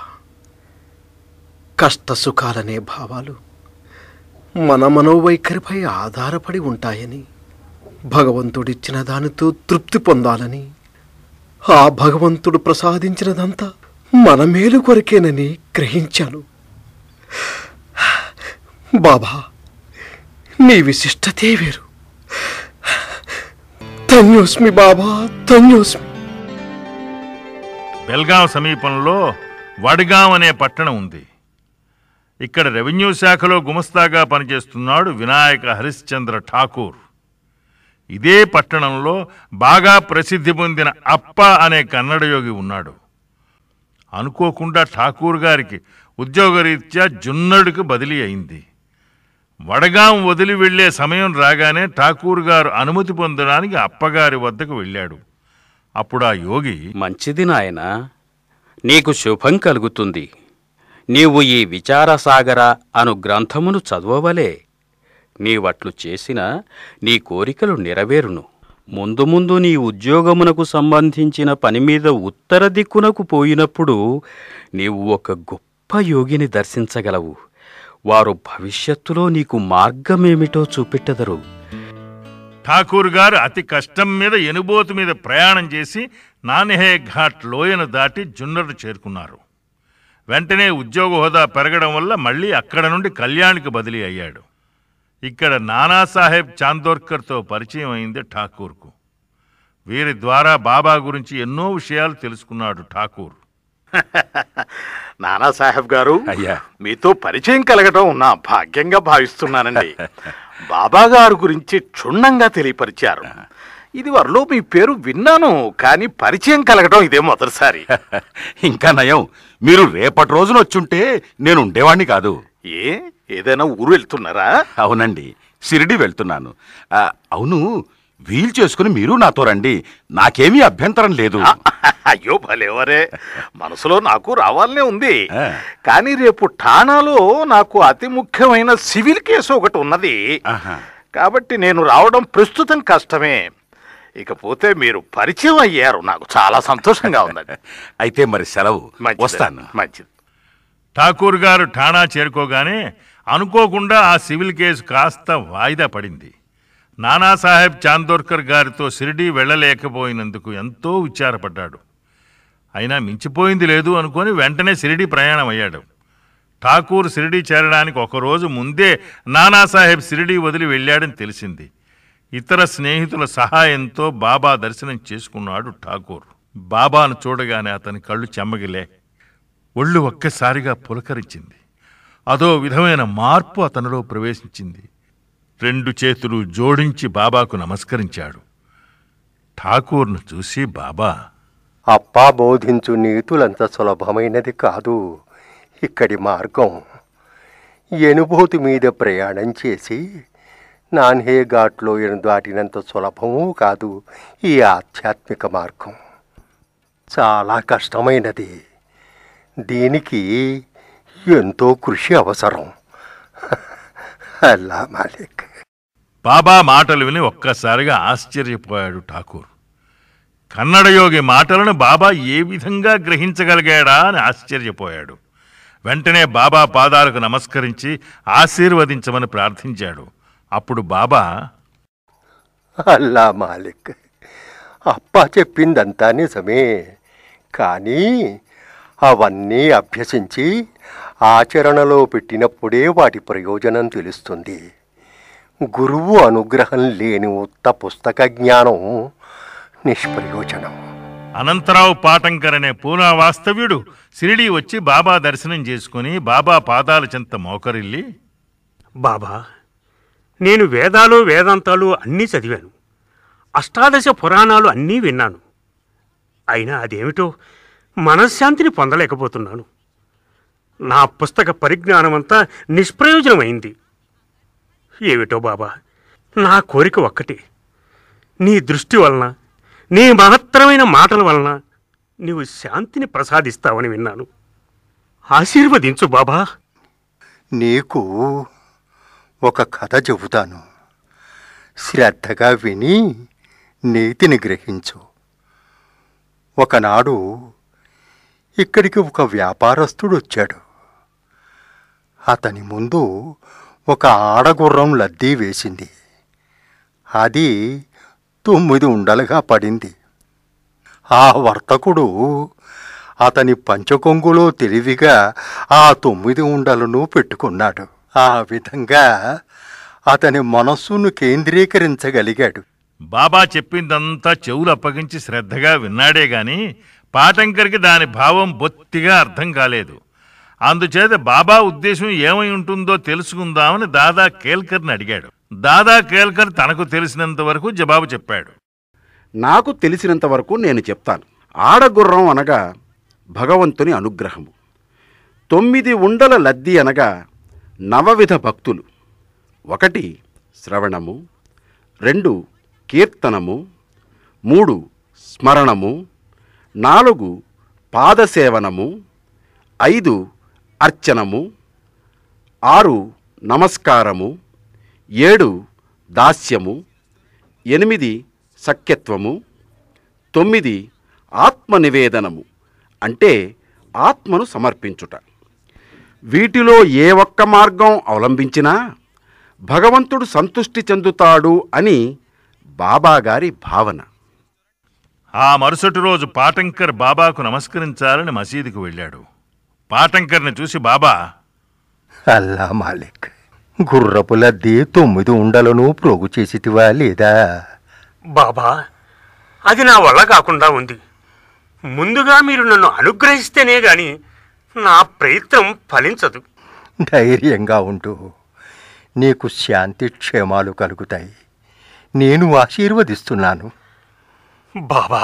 కష్ట సుఖాలనే భావాలు మన మనోవైఖరిపై ఆధారపడి ఉంటాయని భగవంతుడిచ్చిన దానితో తృప్తి పొందాలని ఆ భగవంతుడు ప్రసాదించినదంతా మన మేలు కొరకేనని గ్రహించాను బాబా నీ విశిష్టతే వేరు ధన్యోస్మి బాబా ధన్యోస్మి బెల్గాం సమీపంలో వడ్గాం అనే పట్టణం ఉంది ఇక్కడ రెవెన్యూ శాఖలో గుమస్తాగా పనిచేస్తున్నాడు వినాయక హరిశ్చంద్ర ఠాకూర్ ఇదే పట్టణంలో బాగా ప్రసిద్ధి పొందిన అప్ప అనే కన్నడ యోగి ఉన్నాడు అనుకోకుండా ఠాకూర్ గారికి ఉద్యోగరీత్యా జున్నడుకు బదిలీ అయింది వడగాం వదిలి వెళ్ళే సమయం రాగానే ఠాకూర్ గారు అనుమతి పొందడానికి అప్పగారి వద్దకు వెళ్ళాడు అప్పుడు ఆ యోగి మంచిది నాయనా నీకు శుభం కలుగుతుంది నీవు ఈ విచారసాగర అను గ్రంథమును చదవవలే నీవట్లు చేసిన నీ కోరికలు నెరవేరును ముందు ముందు నీ ఉద్యోగమునకు సంబంధించిన పని మీద ఉత్తర దిక్కునకు పోయినప్పుడు నీవు ఒక గొప్ప యోగిని దర్శించగలవు వారు భవిష్యత్తులో నీకు మార్గమేమిటో చూపెట్టదరు ఠాకూర్ గారు అతి కష్టం మీద ఎనుబోతు మీద ప్రయాణం చేసి నానిహే ఘాట్ లోయను దాటి జున్నరు చేరుకున్నారు వెంటనే ఉద్యోగ హోదా పెరగడం వల్ల మళ్ళీ అక్కడ నుండి కళ్యాణ్కి బదిలీ అయ్యాడు ఇక్కడ నానాసాహెబ్ చాందోర్కర్తో పరిచయం అయింది ఠాకూర్కు వీరి ద్వారా బాబా గురించి ఎన్నో విషయాలు తెలుసుకున్నాడు ఠాకూర్ నానాసాహెబ్ గారు అయ్యా మీతో పరిచయం కలగటం నా భాగ్యంగా భావిస్తున్నానండి బాబా గారు గురించి క్షుణ్ణంగా తెలియపరిచారు ఇది వరలో మీ పేరు విన్నాను కానీ పరిచయం కలగటం ఇదే మొదటిసారి ఇంకా నయం మీరు రేపటి రోజున వచ్చుంటే నేను ఉండేవాణ్ణి కాదు ఏ ఏదైనా ఊరు వెళ్తున్నారా అవునండి షిరిడి వెళ్తున్నాను ఆ, అవును వీల్ చేసుకుని మీరు నాతో రండి నాకేమీ అభ్యంతరం లేదు అయ్యో భలేవరే మనసులో నాకు రావాలనే ఉంది కానీ రేపు ఠానాలో నాకు అతి ముఖ్యమైన సివిల్ కేసు ఒకటి ఉన్నది కాబట్టి నేను రావడం ప్రస్తుతం కష్టమే ఇకపోతే మీరు పరిచయం అయ్యారు నాకు చాలా సంతోషంగా ఉందండి అయితే మరి సెలవు మంచిది. వస్తాను మంచిది ఠాకూర్ గారు ఠాణా చేరుకోగానే అనుకోకుండా ఆ సివిల్ కేసు కాస్త వాయిదా పడింది నానాసాహెబ్ చాందోర్కర్ గారితో షిరిడీ వెళ్ళలేకపోయినందుకు ఎంతో విచారపడ్డాడు అయినా మించిపోయింది లేదు అనుకొని వెంటనే షిరిడీ ప్రయాణం అయ్యాడు ఠాకూర్ షిరిడీ చేరడానికి ఒకరోజు ముందే నానాసాహెబ్ షిరిడీ వదిలి వెళ్ళాడని తెలిసింది ఇతర స్నేహితుల సహాయంతో బాబా దర్శనం చేసుకున్నాడు ఠాకూర్ బాబాను చూడగానే అతని కళ్ళు చెమ్మగిలే ఒళ్ళు ఒక్కసారిగా పులకరించింది అదో విధమైన మార్పు అతనిలో ప్రవేశించింది రెండు చేతులు జోడించి బాబాకు నమస్కరించాడు ఠాకూర్ను చూసి బాబా అప్పా బోధించు నీతులంత సులభమైనది కాదు ఇక్కడి మార్గం ఎనుభూతి మీద ప్రయాణం చేసి నాన్హే ఘాట్లో ఎను దాటినంత సులభమూ కాదు ఈ ఆధ్యాత్మిక మార్గం చాలా కష్టమైనది దీనికి ఎంతో కృషి అవసరం అల్లా మాలిక్ బాబా మాటలు విని ఒక్కసారిగా ఆశ్చర్యపోయాడు ఠాకూర్ కన్నడ యోగి మాటలను బాబా ఏ విధంగా గ్రహించగలిగాడా అని ఆశ్చర్యపోయాడు వెంటనే బాబా పాదాలకు నమస్కరించి ఆశీర్వదించమని ప్రార్థించాడు అప్పుడు బాబా అల్లా మాలిక్ అప్పా చెప్పిందంతా నిజమే కానీ అవన్నీ అభ్యసించి ఆచరణలో పెట్టినప్పుడే వాటి ప్రయోజనం తెలుస్తుంది గురువు అనుగ్రహం లేని ఉత్త పుస్తక జ్ఞానం నిష్ప్రయోజనం అనంతరావు పాటంకర్ అనే పూనా వాస్తవ్యుడు షిరిడీ వచ్చి బాబా దర్శనం చేసుకుని బాబా పాదాల చెంత మోకరిల్లి బాబా నేను వేదాలు వేదాంతాలు అన్నీ చదివాను అష్టాదశ పురాణాలు అన్నీ విన్నాను అయినా అదేమిటో మనశ్శాంతిని పొందలేకపోతున్నాను నా పుస్తక పరిజ్ఞానమంతా నిష్ప్రయోజనమైంది ఏమిటో బాబా నా కోరిక ఒక్కటే నీ దృష్టి వలన నీ మహత్తరమైన మాటల వలన నీవు శాంతిని ప్రసాదిస్తావని విన్నాను ఆశీర్వదించు బాబా నీకు ఒక కథ చెబుతాను శ్రద్ధగా విని నీతిని గ్రహించు ఒకనాడు ఇక్కడికి ఒక వ్యాపారస్తుడు వచ్చాడు అతని ముందు ఒక ఆడగుర్రం లద్దీ వేసింది అది తొమ్మిది ఉండలుగా పడింది ఆ వర్తకుడు అతని పంచకొంగులో తెలివిగా ఆ తొమ్మిది ఉండలను పెట్టుకున్నాడు ఆ విధంగా అతని మనస్సును కేంద్రీకరించగలిగాడు బాబా చెప్పిందంతా చెవులు అప్పగించి శ్రద్ధగా విన్నాడే గాని పాటంకర్కి దాని భావం బొత్తిగా అర్థం కాలేదు అందుచేత బాబా ఉద్దేశం ఏమై ఉంటుందో తెలుసుకుందామని దాదా కేల్కర్ని అడిగాడు దాదా కేల్కర్ తనకు తెలిసినంత వరకు జవాబు చెప్పాడు నాకు తెలిసినంత వరకు నేను చెప్తాను ఆడగుర్రం అనగా భగవంతుని అనుగ్రహము తొమ్మిది ఉండల లద్ది అనగా నవవిధ భక్తులు ఒకటి శ్రవణము రెండు కీర్తనము మూడు స్మరణము నాలుగు పాదసేవనము ఐదు అర్చనము ఆరు నమస్కారము ఏడు దాస్యము ఎనిమిది సఖ్యత్వము తొమ్మిది ఆత్మనివేదనము అంటే ఆత్మను సమర్పించుట వీటిలో ఏ ఒక్క మార్గం అవలంబించినా భగవంతుడు సంతుష్టి చెందుతాడు అని బాబాగారి భావన ఆ మరుసటి రోజు పాటంకర్ బాబాకు నమస్కరించాలని మసీదుకు వెళ్ళాడు పాటంకర్ని చూసి బాబా అల్లా మాలిక్ గుర్రపు లద్దీ తొమ్మిది ఉండలను ప్రోగు చేసితివా లేదా బాబా అది నా వల్ల కాకుండా ఉంది ముందుగా మీరు నన్ను అనుగ్రహిస్తేనే గాని నా ప్రయత్నం ఫలించదు ధైర్యంగా ఉంటూ నీకు శాంతి క్షేమాలు కలుగుతాయి నేను ఆశీర్వదిస్తున్నాను బాబా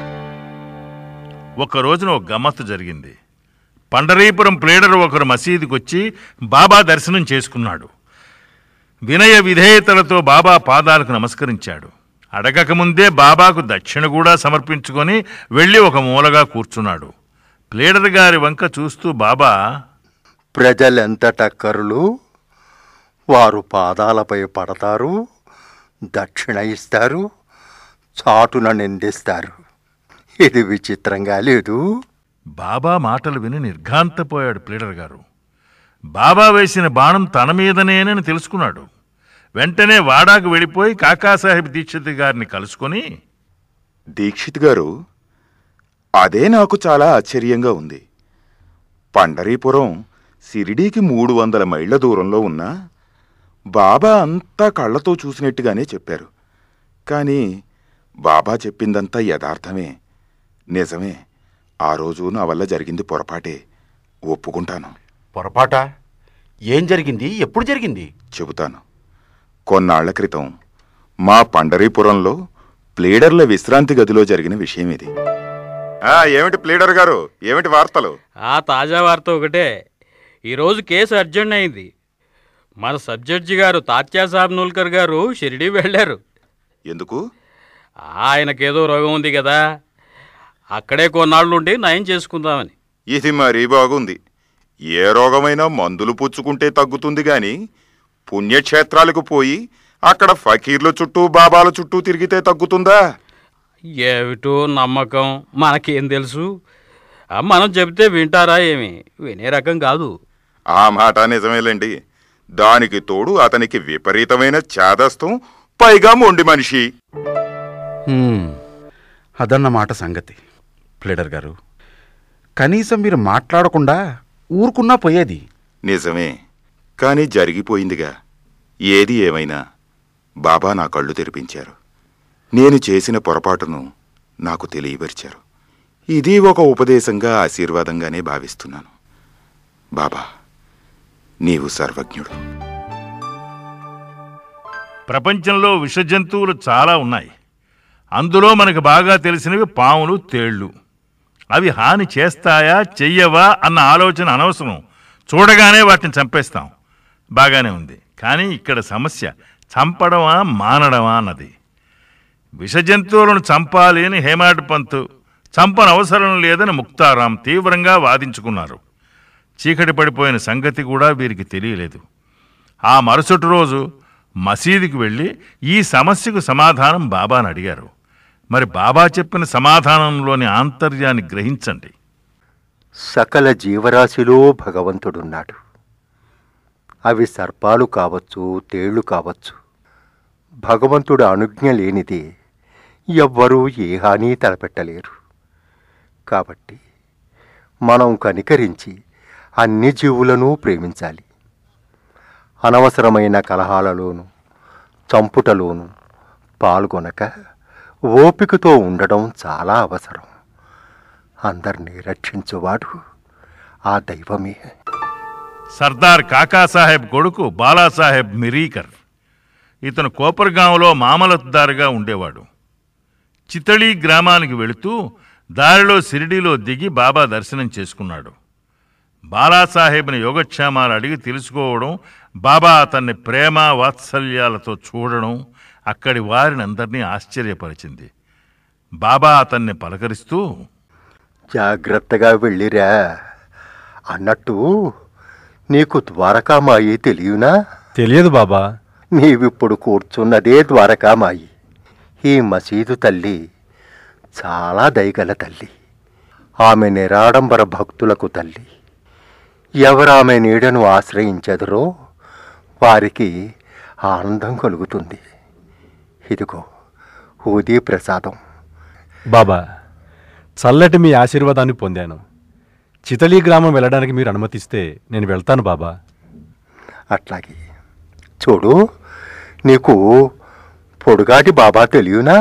ఒక రోజున ఒక గమ్మత్తు జరిగింది పండరీపురం ప్లేడర్ ఒకరు మసీదుకి వచ్చి బాబా దర్శనం చేసుకున్నాడు వినయ విధేయతలతో బాబా పాదాలకు నమస్కరించాడు అడగకముందే బాబాకు దక్షిణ కూడా సమర్పించుకొని వెళ్ళి ఒక మూలగా కూర్చున్నాడు ప్లేడర్ గారి వంక చూస్తూ బాబా ప్రజలెంత టక్కరులు వారు పాదాలపై పడతారు దక్షిణ ఇస్తారు చాటున నిందిస్తారు ఇది విచిత్రంగా లేదు బాబా మాటలు విని నిర్ఘాంతపోయాడు ప్లీడర్ గారు బాబా వేసిన బాణం తన మీదనేనని తెలుసుకున్నాడు వెంటనే వాడాకు వెళ్ళిపోయి కాకాసాహెబ్ దీక్షిత్ గారిని కలుసుకొని దీక్షిత్ గారు అదే నాకు చాలా ఆశ్చర్యంగా ఉంది పండరీపురం సిరిడీకి మూడు వందల మైళ్ళ దూరంలో ఉన్నా బాబా అంతా కళ్ళతో చూసినట్టుగానే చెప్పారు కానీ బాబా చెప్పిందంతా యథార్థమే నిజమే ఆ రోజు నా వల్ల జరిగింది పొరపాటే ఒప్పుకుంటాను పొరపాట ఏం జరిగింది ఎప్పుడు జరిగింది చెబుతాను కొన్నాళ్ల క్రితం మా పండరీపురంలో ప్లేడర్ల విశ్రాంతి గదిలో జరిగిన విషయం ఇది ఆ, ఏమిటి ప్లేడర్ గారు ఏమిటి వార్తలు ఆ తాజా వార్త ఒకటే ఈరోజు కేసు అర్జెంట్ అయింది మన సబ్ జడ్జి గారు తాత్యా సాబ్ నూల్కర్ గారు షిరిడీ వెళ్ళారు ఎందుకు ఆయనకేదో రోగం ఉంది కదా అక్కడే కొన్నాళ్ళు ఉండి నయం చేసుకుందామని ఇది మరీ బాగుంది ఏ రోగమైనా మందులు పుచ్చుకుంటే తగ్గుతుంది గాని పుణ్యక్షేత్రాలకు పోయి అక్కడ ఫకీర్ల చుట్టూ బాబాల చుట్టూ తిరిగితే తగ్గుతుందా ఏమిటో నమ్మకం మనకేం తెలుసు ఆ, మనం చెబితే వింటారా ఏమి వినే రకం కాదు ఆ మాట నిజమేలేండి దానికి తోడు అతనికి విపరీతమైన చేదస్తం పైగా మొండి మనిషి హ్మ్, అదన్నమాట సంగతి ప్లేడర్ గారు కనీసం మీరు మాట్లాడకుండా ఊరుకున్నా పోయేది నిజమే కానీ జరిగిపోయిందిగా ఏది ఏమైనా బాబా నా కళ్ళు తెరిపించారు నేను చేసిన పొరపాటును నాకు తెలియపరిచారు ఇది ఒక ఉపదేశంగా ఆశీర్వాదంగానే భావిస్తున్నాను బాబా నీవు సర్వజ్ఞుడు ప్రపంచంలో విష జంతువులు చాలా ఉన్నాయి అందులో మనకు బాగా తెలిసినవి పాములు తేళ్ళు అవి హాని చేస్తాయా చెయ్యవా అన్న ఆలోచన అనవసరం చూడగానే వాటిని చంపేస్తాం బాగానే ఉంది కానీ ఇక్కడ సమస్య చంపడమా మానడమా అన్నది విష జంతువులను చంపాలి అని హేమాడ్ పంత్ చంపనవసరం లేదని ముక్తారాం తీవ్రంగా వాదించుకున్నారు చీకటి పడిపోయిన సంగతి కూడా వీరికి తెలియలేదు ఆ మరుసటి రోజు మసీదుకి వెళ్ళి ఈ సమస్యకు సమాధానం బాబాని అడిగారు మరి బాబా చెప్పిన సమాధానంలోని ఆంతర్యాన్ని గ్రహించండి సకల జీవరాశిలో భగవంతుడున్నాడు అవి సర్పాలు కావచ్చు తేళ్లు కావచ్చు భగవంతుడు అనుజ్ఞ లేనిది ఎవ్వరూ ఏ హాని తలపెట్టలేరు కాబట్టి మనం కనికరించి అన్ని జీవులను ప్రేమించాలి అనవసరమైన కలహాలలోను చంపుటలోను పాల్గొనక ఓపికతో ఉండడం చాలా అవసరం అందరినీ రక్షించువాడు ఆ దైవమే సర్దార్ కాకాసాహెబ్ కొడుకు బాలాసాహెబ్ మిరీకర్ ఇతను కోపర్గాంలో మామలత్దారుగా ఉండేవాడు చితళి గ్రామానికి వెళుతూ దారిలో సిరిడిలో దిగి బాబా దర్శనం చేసుకున్నాడు బాలాసాహెబ్ని యోగక్షేమాలు అడిగి తెలుసుకోవడం బాబా అతన్ని ప్రేమ వాత్సల్యాలతో చూడడం అక్కడి వారిని అందరినీ ఆశ్చర్యపరిచింది బాబా అతన్ని పలకరిస్తూ జాగ్రత్తగా వెళ్ళిరా అన్నట్టు నీకు ద్వారకామాయి తెలియనా తెలియదు బాబా నీవిప్పుడు కూర్చున్నదే ద్వారకామాయి ఈ మసీదు తల్లి చాలా దయగల తల్లి ఆమె నిరాడంబర భక్తులకు తల్లి ఎవరామె నీడను ఆశ్రయించెదరో వారికి ఆనందం కలుగుతుంది ఇదిగో ఊదీ ప్రసాదం బాబా చల్లటి మీ ఆశీర్వాదాన్ని పొందాను చితలి గ్రామం వెళ్ళడానికి మీరు అనుమతిస్తే నేను వెళ్తాను బాబా అట్లాగే చూడు నీకు పొడుగాటి బాబా తెలియనా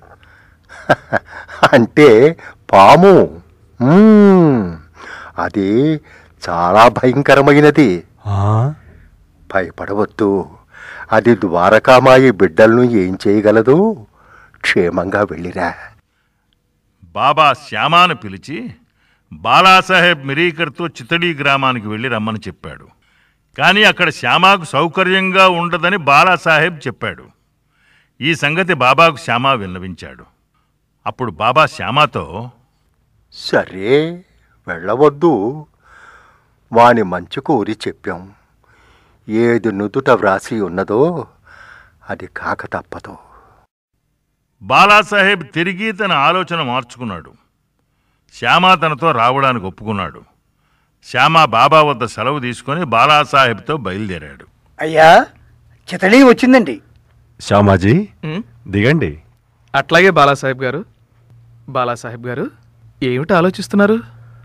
అంటే పాము మ్మ్. అది చాలా భయంకరమైనది భయపడవద్దు అది ద్వారకామాయి బిడ్డలను ఏం చేయగలదు క్షేమంగా వెళ్ళిరా బాబా శ్యామాను పిలిచి బాలాసాహెబ్ మిరీకర్తో చితడి గ్రామానికి వెళ్ళి రమ్మని చెప్పాడు కానీ అక్కడ శ్యామాకు సౌకర్యంగా ఉండదని బాలాసాహెబ్ చెప్పాడు ఈ సంగతి బాబాకు శ్యామా విన్నవించాడు అప్పుడు బాబా శ్యామాతో సరే వెళ్ళవద్దు వాని మంచి కోరి చెప్పాం ఏది నుదుట వ్రాసి ఉన్నదో అది కాక తప్పదు బాలాసాహెబ్ తిరిగి తన ఆలోచన మార్చుకున్నాడు శ్యామ తనతో రావడానికి ఒప్పుకున్నాడు శ్యామ బాబా వద్ద సెలవు తీసుకొని బాలాసాహెబ్తో బయలుదేరాడు అయ్యా చితడి వచ్చిందండి శ్యామాజీ దిగండి అట్లాగే బాలాసాహెబ్ గారు బాలాసాహెబ్ గారు ఏమిటి ఆలోచిస్తున్నారు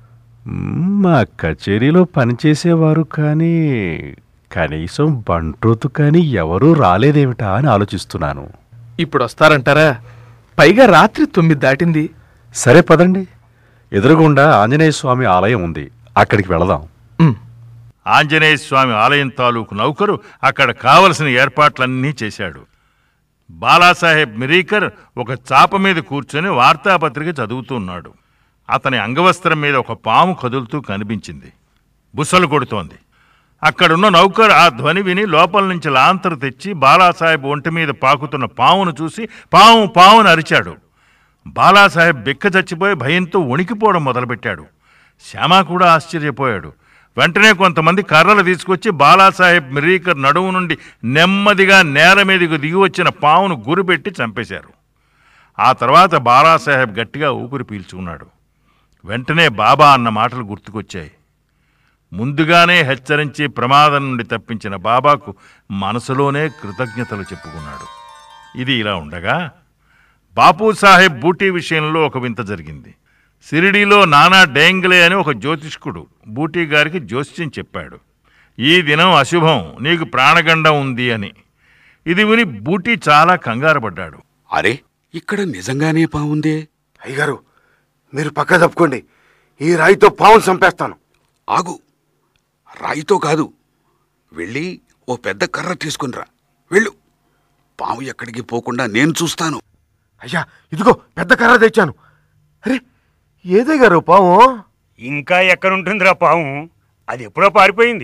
మ్మ్, మా కచేరీలో పనిచేసేవారు కానీ కనీసం బంట్రోతు కానీ ఎవరూ రాలేదేమిటా అని ఆలోచిస్తున్నాను ఇప్పుడు వస్తారంటారా పైగా రాత్రి తొమ్మిది దాటింది సరే పదండి ఎదురుగుండా ఆంజనేయ స్వామి ఆలయం ఉంది అక్కడికి వెళదాం ఆంజనేయ స్వామి ఆలయం తాలూకు నౌకరు అక్కడ కావలసిన ఏర్పాట్లన్నీ చేశాడు బాలాసాహెబ్ మిరీకర్ ఒక చాప మీద కూర్చొని వార్తాపత్రిక చదువుతున్నాడు అతని అంగవస్త్రం మీద ఒక పాము కదులుతూ కనిపించింది బుసలు కొడుతోంది అక్కడున్న నౌకర్ ఆ ధ్వని విని లోపల నుంచి లాంతరు తెచ్చి బాలాసాహెబ్ ఒంటి మీద పాకుతున్న పామును చూసి పాము పావును అరిచాడు బాలాసాహెబ్ బిక్క చచ్చిపోయి భయంతో వణికిపోవడం మొదలుపెట్టాడు శ్యామ కూడా ఆశ్చర్యపోయాడు వెంటనే కొంతమంది కర్రలు తీసుకొచ్చి బాలాసాహెబ్ మిరీకర్ నడుము నుండి నెమ్మదిగా నేల మీదకు దిగి వచ్చిన పావును గురిపెట్టి చంపేశారు ఆ తర్వాత బాలాసాహెబ్ గట్టిగా ఊపిరి పీల్చుకున్నాడు వెంటనే బాబా అన్న మాటలు గుర్తుకొచ్చాయి ముందుగానే హెచ్చరించి ప్రమాదం నుండి తప్పించిన బాబాకు మనసులోనే కృతజ్ఞతలు చెప్పుకున్నాడు ఇది ఇలా ఉండగా బాపూ సాహెబ్ బూటీ విషయంలో ఒక వింత జరిగింది సిరిడీలో నానా డేంగ్లే అని ఒక జ్యోతిష్కుడు బూటీ గారికి జోస్యం చెప్పాడు ఈ దినం అశుభం నీకు ప్రాణగండం ఉంది అని ఇది విని బూటీ చాలా కంగారు పడ్డాడు అరే ఇక్కడ నిజంగానే పావుందే అయ్యగారు మీరు పక్క తప్పుకోండి ఈ రాయితో పావును చంపేస్తాను ఆగు రాయితో కాదు వెళ్ళి ఓ పెద్ద కర్ర తీసుకునిరా వెళ్ళు పాము ఎక్కడికి పోకుండా నేను చూస్తాను అయ్యా ఇదిగో పెద్ద కర్ర తెచ్చాను అరే ఏదే గారు పాము ఇంకా ఎక్కడుంటుందిరా పాము అది ఎప్పుడో పారిపోయింది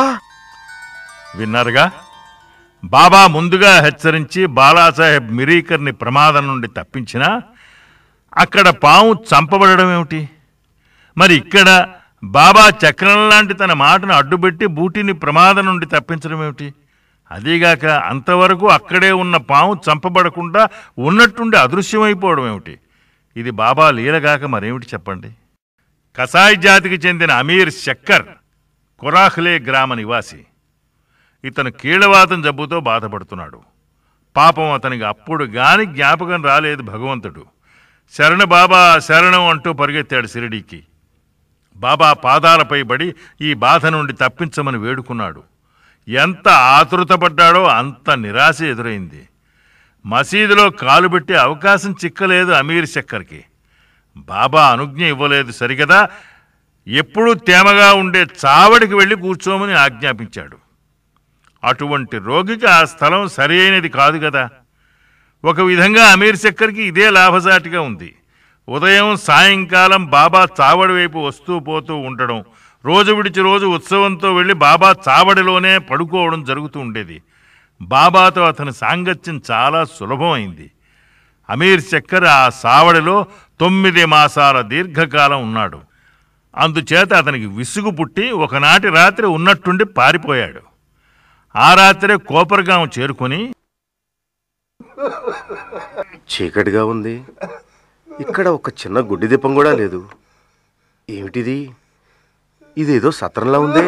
విన్నారుగా బాబా ముందుగా హెచ్చరించి బాలాసాహెబ్ మిరీకర్ని ప్రమాదం నుండి తప్పించినా అక్కడ పాము చంపబడడం ఏమిటి మరి ఇక్కడ బాబా చక్రం లాంటి తన మాటను అడ్డుపెట్టి బూటిని ప్రమాదం నుండి తప్పించడం ఏమిటి అదీగాక అంతవరకు అక్కడే ఉన్న పాము చంపబడకుండా ఉన్నట్టుండి అదృశ్యమైపోవడం ఏమిటి ఇది బాబా లీలగాక మరేమిటి చెప్పండి కసాయి జాతికి చెందిన అమీర్ శక్కర్ కొరాఖ్లే గ్రామ నివాసి ఇతను కీళ్లవాతం జబ్బుతో బాధపడుతున్నాడు పాపం అతనికి అప్పుడు గాని జ్ఞాపకం రాలేదు భగవంతుడు శరణ బాబా శరణం అంటూ పరిగెత్తాడు సిరిడీకి బాబా పాదాలపై పడి ఈ బాధ నుండి తప్పించమని వేడుకున్నాడు ఎంత ఆతృతపడ్డాడో అంత నిరాశ ఎదురైంది మసీదులో కాలు పెట్టే అవకాశం చిక్కలేదు అమీర్ శక్కర్కి బాబా అనుజ్ఞ ఇవ్వలేదు సరిగదా ఎప్పుడూ తేమగా ఉండే చావడికి వెళ్ళి కూర్చోమని ఆజ్ఞాపించాడు అటువంటి రోగికి ఆ స్థలం సరి అయినది కాదు కదా ఒక విధంగా అమీర్ చక్కర్కి ఇదే లాభసాటిగా ఉంది ఉదయం సాయంకాలం బాబా చావడి వైపు వస్తూ పోతూ ఉండడం రోజు విడిచి రోజు ఉత్సవంతో వెళ్ళి బాబా చావడిలోనే పడుకోవడం జరుగుతూ ఉండేది బాబాతో అతని సాంగత్యం చాలా సులభమైంది అమీర్ చక్కర్ ఆ సావడిలో తొమ్మిది మాసాల దీర్ఘకాలం ఉన్నాడు అందుచేత అతనికి విసుగు పుట్టి ఒకనాటి రాత్రి ఉన్నట్టుండి పారిపోయాడు ఆ రాత్రే కోపర్గాం చేరుకొని చీకటిగా ఉంది ఇక్కడ ఒక చిన్న గుడ్డి దీపం కూడా లేదు ఏమిటిది ఇదేదో సత్రంలా ఉందే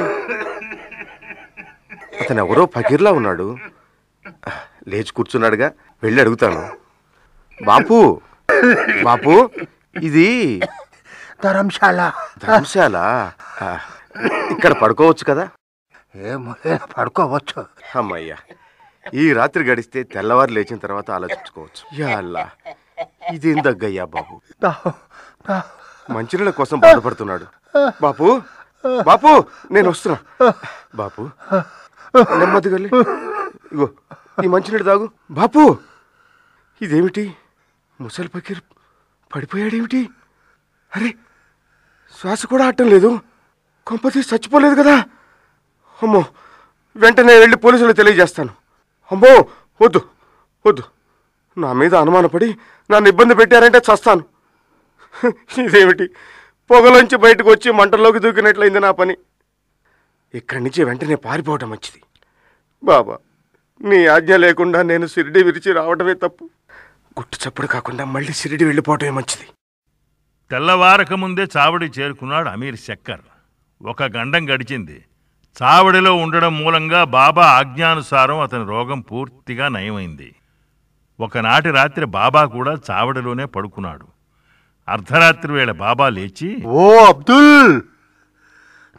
అతను ఎవరో ఫకీర్లా ఉన్నాడు లేచి కూర్చున్నాడుగా వెళ్ళి అడుగుతాను బాపు బాపు ఇది ధర్మశాల ధర్మశాల ఆ, ఇక్కడ పడుకోవచ్చు కదా ఏమో పడుకోవచ్చు అమ్మయ్యా ఈ రాత్రి గడిస్తే తెల్లవారు లేచిన తర్వాత ఆలోచించుకోవచ్చు యా అల్లా ఇదేం దగ్గయ్యా బాబు మంచినీళ్ళ కోసం బాధపడుతున్నాడు బాపు బాపు నేను వస్తున్నా బాపు నెమ్మదిగా వెళ్ళి. ఇగో ఈ మంచినీళ్ళు తాగు బాపు ఇదేమిటి ముసలి పకీర్ పడిపోయాడేమిటి అరే శ్వాస కూడా ఆడటం లేదు కొంపతీసి చచ్చిపోలేదు కదా అమ్మో వెంటనే వెళ్ళి పోలీసులు తెలియజేస్తాను అమ్మో వద్దు వద్దు నా మీద అనుమానపడి నన్ను ఇబ్బంది పెట్టారంటే చస్తాను ఇదేమిటి పొగలోంచి బయటకు వచ్చి మంటల్లోకి దూకినట్లయింది నా పని ఇక్కడి నుంచి వెంటనే పారిపోవటం మంచిది బాబా నీ ఆజ్ఞ లేకుండా నేను సిరిడి విరిచి రావడమే తప్పు గుట్టు చప్పుడు కాకుండా మళ్ళీ సిరిడి వెళ్ళిపోవటమే మంచిది తెల్లవారక ముందే చావడి చేరుకున్నాడు అమీర్ శక్కర్ ఒక గండం గడిచింది చావడిలో ఉండడం మూలంగా బాబా ఆజ్ఞానుసారం అతని రోగం పూర్తిగా నయమైంది ఒకనాటి రాత్రి బాబా కూడా చావడిలోనే పడుకున్నాడు అర్ధరాత్రి వేళ బాబా లేచి ఓ అబ్దుల్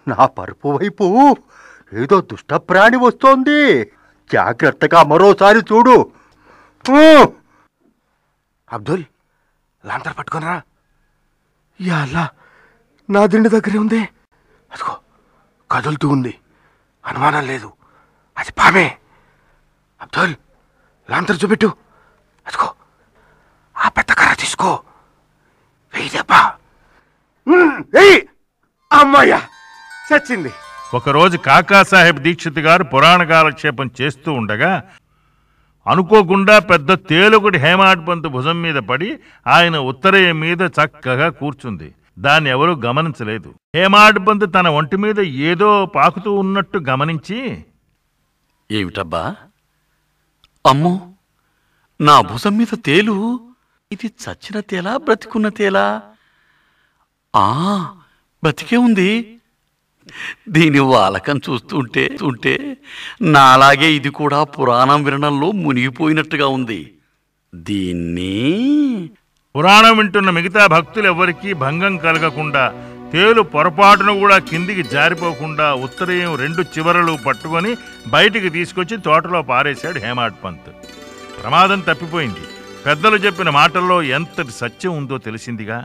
నా పరుపు వైపు ఏదో దుష్టప్రాణి వస్తోంది జాగ్రత్తగా మరోసారి చూడు ఊ! అబ్దుల్ లాంతర్ పట్టుకొనరా యా అల్లా నా దిండు దగ్గరే ఉంది అదిగో కదులుతూ ఉంది అనుమానం లేదు అది పామే అబ్దుల్ లాంతర్ చూపెట్టు అదిగో ఆ పెద్ద కర్ర తీసుకో వెయ్యి దెబ్బ ఉమ్, వెయ్యి అమ్మాయ్యా చచ్చింది ఒకరోజు కాకాసాహెబ్ దీక్షిత్ గారు పురాణ కాలక్షేపం చేస్తూ ఉండగా అనుకోకుండా పెద్ద తేలుగుడి హేమాడ్ పంతు భుజం మీద పడి ఆయన ఉత్తరయం మీద చక్కగా కూర్చుంది దాన్ని ఎవరూ గమనించలేదు హేమాడ్ పంతు తన ఒంటి మీద ఏదో పాకుతూ ఉన్నట్టు గమనించి ఏమిటబ్బా అమ్మో నా భుజం మీద తేలు ఇది చచ్చిన తేలా బ్రతికున్న తేలా ఆ బ్రతికే ఉంది దీని వాలకం చూస్తుంటే చూంటే నాలాగే ఇది కూడా పురాణం వినడంలో మునిగిపోయినట్టుగా ఉంది దీన్ని పురాణం వింటున్న మిగతా భక్తులు ఎవరికీ భంగం కలగకుండా తేలు పొరపాటును కూడా కిందికి జారిపోకుండా ఉత్తరయం రెండు చివరలు పట్టుకొని బయటికి తీసుకొచ్చి తోటలో పారేశాడు హేమాడ్ పంత్ ప్రమాదం తప్పిపోయింది పెద్దలు చెప్పిన మాటల్లో ఎంతటి సత్యం ఉందో తెలిసిందిగా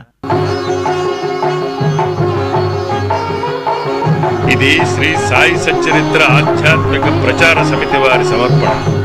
ఇది శ్రీ సాయి సచ్చరిత్ర ఆధ్యాత్మిక ప్రచార సమితి వారి సమర్పణ